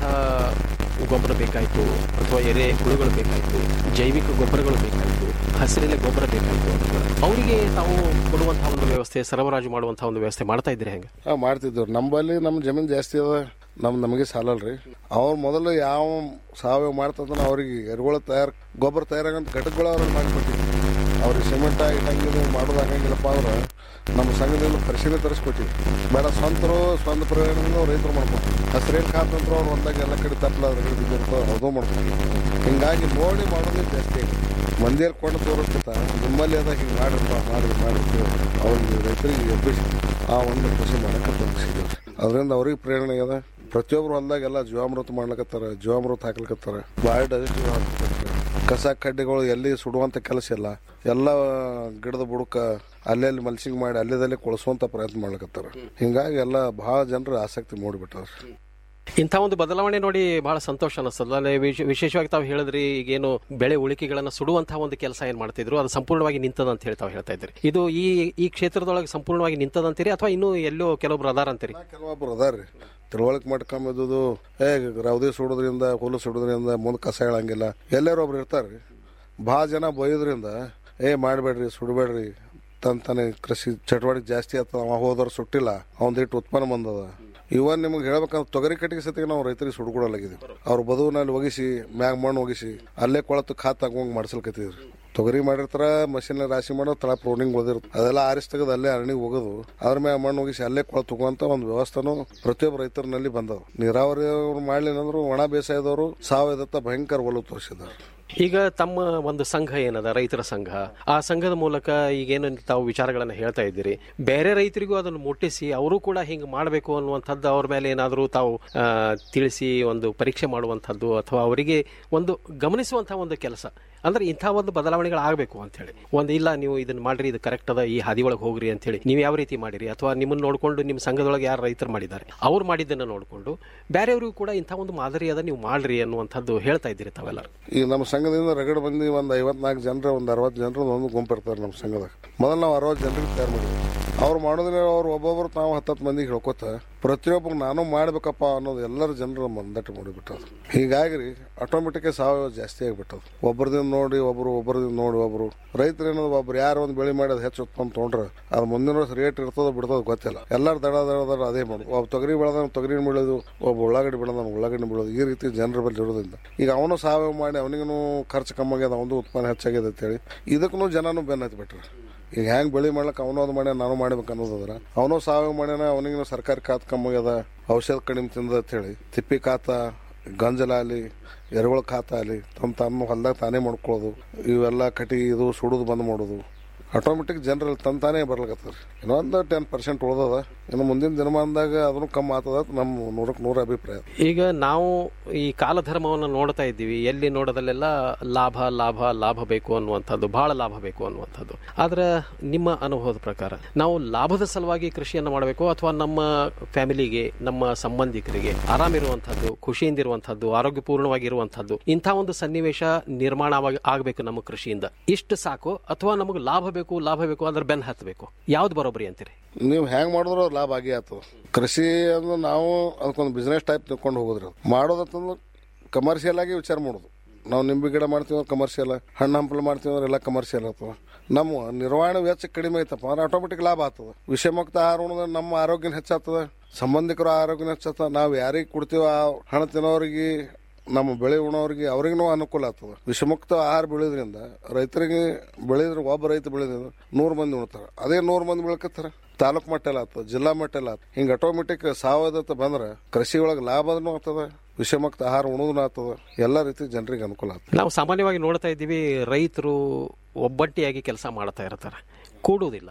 ಗೊಬ್ಬರ ಬೇಕಾಯಿತು ಅಥವಾ ಎರೆ ಹುಳುಗಳು ಬೇಕಾಯಿತು ಜೈವಿಕ ಗೊಬ್ಬರಗಳು ಬೇಕಾಯಿತು ಹಸಿರೆಲೆ ಗೊಬ್ಬರ ಬೇಕಾಯಿತು ಅವರಿಗೆ ತಾವು ಕೊಡುವಂತಹ ಒಂದು ವ್ಯವಸ್ಥೆ ಸರಬರಾಜು ಮಾಡುವಂತಹ ಒಂದು ವ್ಯವಸ್ಥೆ ಮಾಡ್ತಾ ಇದ್ದೀರಿ ಹೆಂಗೆ ಹಾಂ ಮಾಡ್ತಿದ್ದೇವೆ ನಮ್ಮಲ್ಲಿ ನಮ್ಮ ಜಮೀನು ಜಾಸ್ತಿ ಅದ ನಮ್ ನಮಗೆ ಸಾಲಲ್ರಿ ಅವ್ರು ಮೊದಲು ಯಾವ ಸಾವಯವ ಮಾಡ್ತದನ್ನ ಅವ್ರಿಗೆ ಎರುಗಳ ತಯಾರು ಗೊಬ್ಬರ ತಯಾರಾಗಂತ ಘಟಕಗಳು ಅವ್ರಿಗೆ ಮಾಡಿಕೊಟ್ಟಿದ್ವಿ ಅವ್ರಿಗೆ ಸಿಮೆಂಟ್ ಇಟ್ಟಂಗಿಲ್ಲ ಮಾಡೋದು ಆಗಂಗಿಲ್ಲಪ್ಪ ಅಂದ್ರೆ ನಮ್ಮ ಸಂಘದಿಂದ ಪರಿಶೀಲನೆ ತರಿಸ್ಕೊಟ್ಟಿವಿ ಬೇಡ ಸ್ವಂತರು ಸ್ವಂತ ಪ್ರಯೋಜನ ರೈತರು ಮಾಡ್ಕೊಂಡು ಹಸಿರೇನು ಖಾತಂತ್ರ ಅವ್ರು ಒಂದಾಗ ಎಲ್ಲ ಕಡೆ ತಪ್ಪಲ ಅದ್ರ ಕಡೆ ಬಿದ್ದಿರ್ತೋ ಅದು ಮಾಡ್ಕೊಂಡು ಹಿಂಗಾಗಿ ನೋಡಿ ಮಾಡೋದೇ ಜಾಸ್ತಿ ಆಗಿದೆ ಮಂದಿಯಲ್ಲಿ ಕೊಂಡು ತೋರಿಸ್ತಿತ್ತ ನಿಮ್ಮಲ್ಲಿ ಅದ ಹಿಂಗೆ ಮಾಡಿರಪ್ಪ ಮಾಡಿ ಮಾಡಿರ್ತೀವಿ ಅವ್ರಿಗೆ ರೈತರಿಗೆ ಎಬ್ಬಿಸಿ ಆ ಒಂದು ಕೃಷಿ ಮಾಡಕ್ಕೆ ಬಂದಿಸಿದ್ದೀವಿ ಅದರಿಂದ ಅವ್ರಿಗೆ ಪ್ರೇರಣೆ ಅದ ಪ್ರತಿಯೊಬ್ರು ಹೊಲ್ದಾಗೆಲ್ಲ ಜೀವಾಮೃತ ಮಾಡ್ಲಕತ್ತಾರ ಜೀವಾಮೃತ ಹಾಕ್ಲಕತ್ತಾರ ಬಾಯ್ ಡೈಜೆಸ್ಟಿವ್ ಹಾಕ್ಲಕತ್ತಾರ ಕಸ ಕಡ್ಡಿಗಳು ಎಲ್ಲಿ ಸುಡುವಂತ ಕೆಲಸ ಇಲ್ಲ ಎಲ್ಲ ಗಿಡದ ಬುಡಕ ಅಲ್ಲೆಲ್ಲಿ ಮಲ್ಸಿಂಗ್ ಮಾಡಿ ಅಲ್ಲೇದಲ್ಲೇ ಕೊಳಿಸುವಂತ ಪ್ರಯತ್ನ ಮಾಡ್ಲಕತ್ತಾರ ಹಿಂಗಾಗಿ ಎಲ್ಲ ಬಹಳ ಜನರು ಆಸಕ್ತಿ ಮೂಡಿಬಿಟ್ಟಾರ ಇಂಥ ಒಂದು ಬದಲಾವಣೆ ನೋಡಿ ಬಹಳ ಸಂತೋಷ ಅನಿಸ್ತದ ಅಲ್ಲೇ ವಿಶ್- ವಿಶೇಷವಾಗಿ ತಾವು ಹೇಳಿದ್ರಿ ಈಗೇನು ಬೆಳೆ ಉಳಿಕೆಗಳನ್ನ ಸುಡುವಂತಹ ಒಂದು ಕೆಲಸ ಏನ್ ಮಾಡ್ತಿದ್ರು ಅದು ಸಂಪೂರ್ಣವಾಗಿ ನಿಂತದ ಅಂತ ಹೇಳಿ ತಾವು ಹೇಳ್ತಾ ಇದ್ರಿ ಇದು ಈ ಈ ಕ್ಷೇತ್ರದೊಳಗೆ ಸಂಪೂರ್ಣವಾಗಿ ನಿಂತದ ಅಂತೀರಿ ಅಥವಾ ಇನ್ನೂ ಎಲ್ಲೋ ಕೆಲವೊಬ್ರು ಅದಾರ ಅಂತೀರಿ ಕೆಲವೊಬ್ರು ಅದಾರ್ರಿ ತಿಳುವಳಿಕೆ ಮಾಡ್ಕೊಂಬಿದ್ದು ಏ ರೌದಿ ಸುಡೋದ್ರಿಂದ ಹುಲ್ಲು ಸುಡೋದ್ರಿಂದ ಮುಂದೆ ಕಸ ಹೇಳಂಗಿಲ್ಲ ಎಲ್ಲಾರು ಒಬ್ರು ಇರ್ತಾರ್ರಿ ಭಾಳ ಜನ ಬೈಯೋದ್ರಿಂದ ಏ ಮಾಡಬೇಡ್ರಿ ಸುಡಬೇಡ್ರಿ ತನ್ ತಾನೇ ಕೃಷಿ ಚಟುವಟಿಕೆ ಜಾಸ್ತಿ ಆಗ್ತದ ಅವ ಹೋದವ್ರು ಸುಟ್ಟಿಲ್ಲ ಅವಂದಿಟ್ಟು ಉತ್ಪನ್ನ ಬಂದದ ಇವನ್ ನಿಮ್ಗೆ ಹೇಳ್ಬೇಕಂದ್ರೆ ತೊಗರಿ ಕಟ್ಟಿಗೆ ಸತಿಗೆ ನಾವು ರೈತರಿಗೆ ಸುಡ್ಕೊಡಲಾಗಿದ್ದೀವಿ ಅವ್ರ ಬದುವಿನಲ್ಲಿ ಒಗಿಸಿ ಮ್ಯಾಗ ಮಣ್ಣು ಒಗಿಸಿ ಅಲ್ಲೇ ಕೊಳತು ಖಾತ್ ತಗೊಂಡ್ ಮಾಡ್ಸಲ್ಕತ್ತಿದ್ರಿ ತೊಗರಿ ಮಾಡಿರ್ತಾರ ಮಷಿನ್ ರಾಶಿ ಮಾಡೋ ತಳ ಪ್ರೋನಿಂಗ್ ಓದಿರುತ್ತೆ ಅದೆಲ್ಲ ಆರಿಸಿ ತೆಗೆದು ಅಲ್ಲೇ ಅರಣಿಗೆ ಹೋಗೋದು ಅದ್ರ ಮ್ಯಾಗ ಮಣ್ಣು ಹೋಗಿಸಿ ಅಲ್ಲೇ ಕೊಳ ತಗೋಂತ ಒಂದು ವ್ಯವಸ್ಥೆನೂ ಪ್ರತಿಯೊಬ್ಬ ರೈತರಲ್ಲಿ ಬಂದವು ನೀರಾವರಿ ಅವ್ರು ಮಾಡ್ಲಿಲ್ಲಂದ್ರು ಒಣ ಬೇಸಾಯದವರು ಸಾವಯವದತ್ತ ಭಯಂಕರ ಒಲವು ತೋರಿಸಿದ್ದಾರೆ ಈಗ ತಮ್ಮ ಒಂದು ಸಂಘ ಏನದ ರೈತರ ಸಂಘ ಆ ಸಂಘದ ಮೂಲಕ ಈಗೇನು ತಾವು ವಿಚಾರಗಳನ್ನ ಹೇಳ್ತಾ ಇದ್ದೀರಿ ಬೇರೆ ರೈತರಿಗೂ ಅದನ್ನು ಮುಟ್ಟಿಸಿ ಅವರು ಕೂಡ ಹಿಂಗೆ ಮಾಡಬೇಕು ಅನ್ನುವಂಥದ್ದು ಅವ್ರ ಮೇಲೆ ಏನಾದರೂ ತಾವು ಆ, ತಿಳಿಸಿ ಒಂದು ಪರೀಕ್ಷೆ ಮಾಡುವಂಥದ್ದು ಅಥವಾ ಅವರಿಗೆ ಒಂದು ಗಮನಿಸುವಂತಹ ಒಂದು ಕೆಲಸ ಅಂದ್ರೆ ಇಂಥ ಒಂದು ಬದಲಾವಣೆಗಳು ಆಗಬೇಕು ಅಂತ ಹೇಳಿ ಒಂದು ಇಲ್ಲ ನೀವು ಇದನ್ನ ಮಾಡ್ರಿ ಇದು ಕರೆಕ್ಟ್ ಅದ ಈ ಹಾದಿ ಒಳಗೆ ಹೋಗ್ರಿ ಅಂತ ಹೇಳಿ ನೀವು ಯಾವ ರೀತಿ ಮಾಡಿರಿ ಅಥವಾ ನಿಮ್ಮನ್ನ ನೋಡ್ಕೊಂಡು ನಿಮ್ಮ ಸಂಘದೊಳಗೆ ಯಾರು ರೈತರು ಮಾಡಿದ್ದಾರೆ ಅವ್ರು ಮಾಡಿದ್ದನ್ನ ನೋಡಿಕೊಂಡು ಬೇರೆಯವ್ರಿಗೂ ಕೂಡ ಇಂಥ ಒಂದು ಮಾದರಿ ಅದ ನೀವು ಮಾಡ್ರಿ ಅನ್ನುವಂಥದ್ದು ಹೇಳ್ತಾ ಇದ್ದೀರಿ ತಾವೆಲ್ಲ ಈಗ ನಮ್ಮ ಸಂಘದಿಂದ ರಗಡ್ ಬಂದು ಒಂದು ಐವತ್ನಾಲ್ಕು ಜನರ ಒಂದು ಅರವತ್ತು ಜನರ ಒಂದು ಗುಂಪು ಇರ್ತಾರೆ ನಮ್ಮ ಸಂಘದಾಗ ಮೊದಲು ನಾವು ಅರವತ್ತು ಜನರಿಗೆ ತಯಾರು ಮಾಡಿದ್ವಿ ಅವ್ರು ಮಾಡಿದ್ರೆ ಅವ್ರು ಒಬ್ಬೊಬ್ರು ನಾವು ಹತ್ತತ್ತು ಮಂದಿಗೆ ಹೇಳ್ಕೊತ ಪ್ರತಿಯೊಬ್ಬರು ನಾನು ಮಾಡ್ಬೇಕಪ್ಪ ಅನ್ನೋದು ಎಲ್ಲರ ಜನರು ಮಂದಟ್ಟು ಮಾಡಿಬಿಟ್ಟದು ಹೀಗಾಗಿ ರೀ ಆಟೋಮೆಟಿಕ್ ಸಾವಯವ ಜಾಸ್ತಿ ಆಗಿಬಿಟ್ಟದು ಒಬ್ಬರದಿಂದ ನೋಡಿ ಒಬ್ರು ಒಬ್ಬರದಿಂದ ನೋಡಿ ಒಬ್ರು ರೈತರು ಏನದು ಒಬ್ರು ಯಾರು ಒಂದು ಬೆಳೆ ಮಾಡಿ ಅದು ಹೆಚ್ಚು ಉತ್ಪನ್ನ ತೊಗೊಂಡ್ರೆ ಅದು ಮುಂದಿನ ವರ್ಷ ರೇಟ್ ಇರ್ತದೋ ಬಿಡ್ತದೋ ಗೊತ್ತಿಲ್ಲ ಎಲ್ಲರೂ ದಡ ದಡ ದಡ ಅದೇ ಮಾಡೋದು ಒಬ್ಬ ತೊಗರಿ ಬೆಳೆದ ತೊಗರಿ ಬೆಳೆದು ಒಬ್ಬ ಉಳ್ಳಾಗಡ್ಡಿ ಬೆಳೆದ ಉಳ್ಳಾಗಡ್ಡಿ ಬೆಳೆದು ಈ ರೀತಿ ಜನರ ಬಳಿ ಇರೋದ್ರಿಂದ ಈಗ ಅವನು ಸಾವಯವ ಮಾಡಿ ಅವನಿಗೂ ಖರ್ಚು ಕಮ್ಮಿ ಆಗ್ಯದ ಅವನದು ಉತ್ಪನ್ನ ಹೆಚ್ಚಾಗ್ಯದ ಅಂತೇಳಿ ಇದಕ್ಕೂ ಜನನು ಬೆನ್ನ ಹತ್ಬಿಟ್ರು ಈಗ ಹೆಂಗ್ ಬೆಳೆ ಮಾಡ್ಲಕ್ಕ ಅವನು ಅದು ಮಾಡ್ಯಾನ ನಾನು ಮಾಡ್ಬೇಕು ಅನ್ನೋದದ್ರ ಅವನು ಸಾವಯವ ಮಾಡ್ಯಾನ ಅವನಿಗೂ ಸರ್ಕಾರಿ ಖಾತ್ ಕಮ್ಮಿ ಆಗ್ಯದ ಔಷಧ ಕಡಿಮೆ ತಿಂದ ಅಂತೇಳಿ ತಿಪ್ಪಿ ಖಾತ ಗಂಜಲ ಆಗಲಿ ಎರೆಹುಳ ಖಾತ ಆಗಲಿ ತಮ್ಮ ತಮ್ಮ ಹೊಲ್ದಾಗ ತಾನೇ ಮಾಡ್ಕೊಳ್ಳೋದು ಇವೆಲ್ಲ ಕಟಿ ಇದು ಸುಡೋದು ಬಂದ್ ಮಾಡೋದು ಆಟೋಮೆಟಿಕ್ ಜನರಲ್ಲಿ ತನ್ ತಾನೇ ಬರ್ಲಕತ್ತದ ಇನ್ನೊಂದು ಟೆನ್ ಪರ್ಸೆಂಟ್ ಉಳ್ದದ ಇನ್ನು ಮುಂದಿನ ದಿನಮಾನದಾಗ ಅದನ್ನು ಕಮ್ಮಿ ಆಗ್ತದ ಅಂತ ನಮ್ಮ ನೂರಕ್ಕೆ ನೂರ ಅಭಿಪ್ರಾಯ ಈಗ ನಾವು ಈ ಕಾಲಧರ್ಮವನ್ನು ನೋಡ್ತಾ ಇದ್ದೀವಿ ಎಲ್ಲಿ ನೋಡೋದಲ್ಲೆಲ್ಲ ಲಾಭ ಲಾಭ ಲಾಭ ಬೇಕು ಅನ್ನುವಂಥದ್ದು ಬಹಳ ಲಾಭ ಬೇಕು ಅನ್ನುವಂಥದ್ದು ಆದ್ರೆ ನಿಮ್ಮ ಅನುಭವದ ಪ್ರಕಾರ ನಾವು ಲಾಭದ ಸಲುವಾಗಿ ಕೃಷಿಯನ್ನು ಮಾಡಬೇಕು ಅಥವಾ ನಮ್ಮ ಫ್ಯಾಮಿಲಿಗೆ ನಮ್ಮ ಸಂಬಂಧಿಕರಿಗೆ ಆರಾಮಿರುವಂಥದ್ದು ಖುಷಿಯಿಂದಿರುವಂಥದ್ದು ಆರೋಗ್ಯಪೂರ್ಣವಾಗಿರುವಂಥದ್ದು ಇಂಥ ಒಂದು ಸನ್ನಿವೇಶ ನಿರ್ಮಾಣ ಆಗಬೇಕು ನಮ್ಮ ಕೃಷಿಯಿಂದ ಇಷ್ಟು ಸಾಕು ಅಥವಾ ನಮಗೆ ಲಾಭ ಬೇಕು ಲಾಭ ಬೇಕು ಅಂದ್ರೆ ಬೆನ್ ಹತ್ತಬೇಕು ಯಾವ್ದು ಬರೋಬ್ಬರಿ ಅಂತೀರಿ ನೀವು ಹೆಂಗ್ ಮಾಡಿದ್ರು ಅದು ಲಾಭ ಆಗೇ ಆಗ್ತದ ಕೃಷಿ ಅಂದ್ರೆ ನಾವು ಅದಕ್ಕೊಂದು ಬಿಸ್ನೆಸ್ ಟೈಪ್ ತಿಳ್ಕೊಂಡು ಹೋಗೋದ್ರಿ ಅದು ಮಾಡೋದಂತಂದ್ರೆ ಕಮರ್ಷಿಯಲ್ ಆಗಿ ವಿಚಾರ ಮಾಡೋದು ನಾವು ನಿಂಬೆ ಗಿಡ ಮಾಡ್ತೀವಿ ಅಂದ್ರೆ ಕಮರ್ಷಿಯಲ್ ಹಣ್ಣು ಹಂಪಲು ಮಾಡ್ತೀವಿ ಅಂದ್ರೆ ಎಲ್ಲ ಕಮರ್ಷಿಯಲ್ ಆಗ್ತದ ನಮ್ಮ ನಿರ್ವಹಣೆ ವೆಚ್ಚ ಕಡಿಮೆ ಐತಪ್ಪ ಅಂದ್ರೆ ಆಟೋಮೆಟಿಕ್ ಲಾಭ ಆಗ್ತದ ವಿಷಮುಕ್ತ ಆಹಾರ ಉಣಿದ್ರೆ ನಮ್ಮ ಆರೋಗ್ಯನ ಹೆಚ್ಚಾಗ್ತದ ಸಂಬಂಧಿಕರ ಆರೋಗ್ಯನ ಹೆಚ್ಚಾಗ್ತದ ನಾವು ಯಾರಿಗೆ ಕೊಡ್ತೀವೋ ಆ ಹಣ ತಿನ್ನೋರಿಗೆ ನಮ್ಮ ಬೆಳೆ ಉಣೋರಿಗೆ ಅವ್ರಿಗೂ ಅನುಕೂಲ ಆಗ್ತದ ವಿಷಮುಕ್ತ ಆಹಾರ ಬೆಳೆಯೋದ್ರಿಂದ ರೈತರಿಗೆ ಬೆಳೆದ್ರೆ ಒಬ್ಬ ರೈತ ಬೆಳೆದ್ರಿಂದ ನೂರು ಮಂದಿ ಉಣ್ತಾರೆ ಅದೇ ನೂರು ಮಂದಿ ಬೆಳ್ಕತ್ತಾರ ತಾಲೂಕ್ ಮಟ್ಟೆಲ್ಲ ಆಗ್ತದ ಜಿಲ್ಲಾ ಮಟ್ಟೆಲ್ಲ ಆಗ್ತದ ಹಿಂಗೆ ಆಟೋಮೆಟಿಕ್ ಸಾವಯವದತ್ತ ಬಂದ್ರೆ ಕೃಷಿ ಒಳಗೆ ಲಾಭನೂ ಆಗ್ತದ ವಿಷಮುಕ್ತ ಆಹಾರ ಉಣೋದೂ ಆಗ್ತದ ಎಲ್ಲ ರೀತಿ ಜನರಿಗೆ ಅನುಕೂಲ ಆಗ್ತದೆ ನಾವು ಸಾಮಾನ್ಯವಾಗಿ ನೋಡ್ತಾ ಇದ್ದೀವಿ ರೈತರು ಒಬ್ಬಟ್ಟಿಯಾಗಿ ಕೆಲಸ ಮಾಡ್ತಾ ಇರ್ತಾರೆ ಕೂಡುವುದಿಲ್ಲ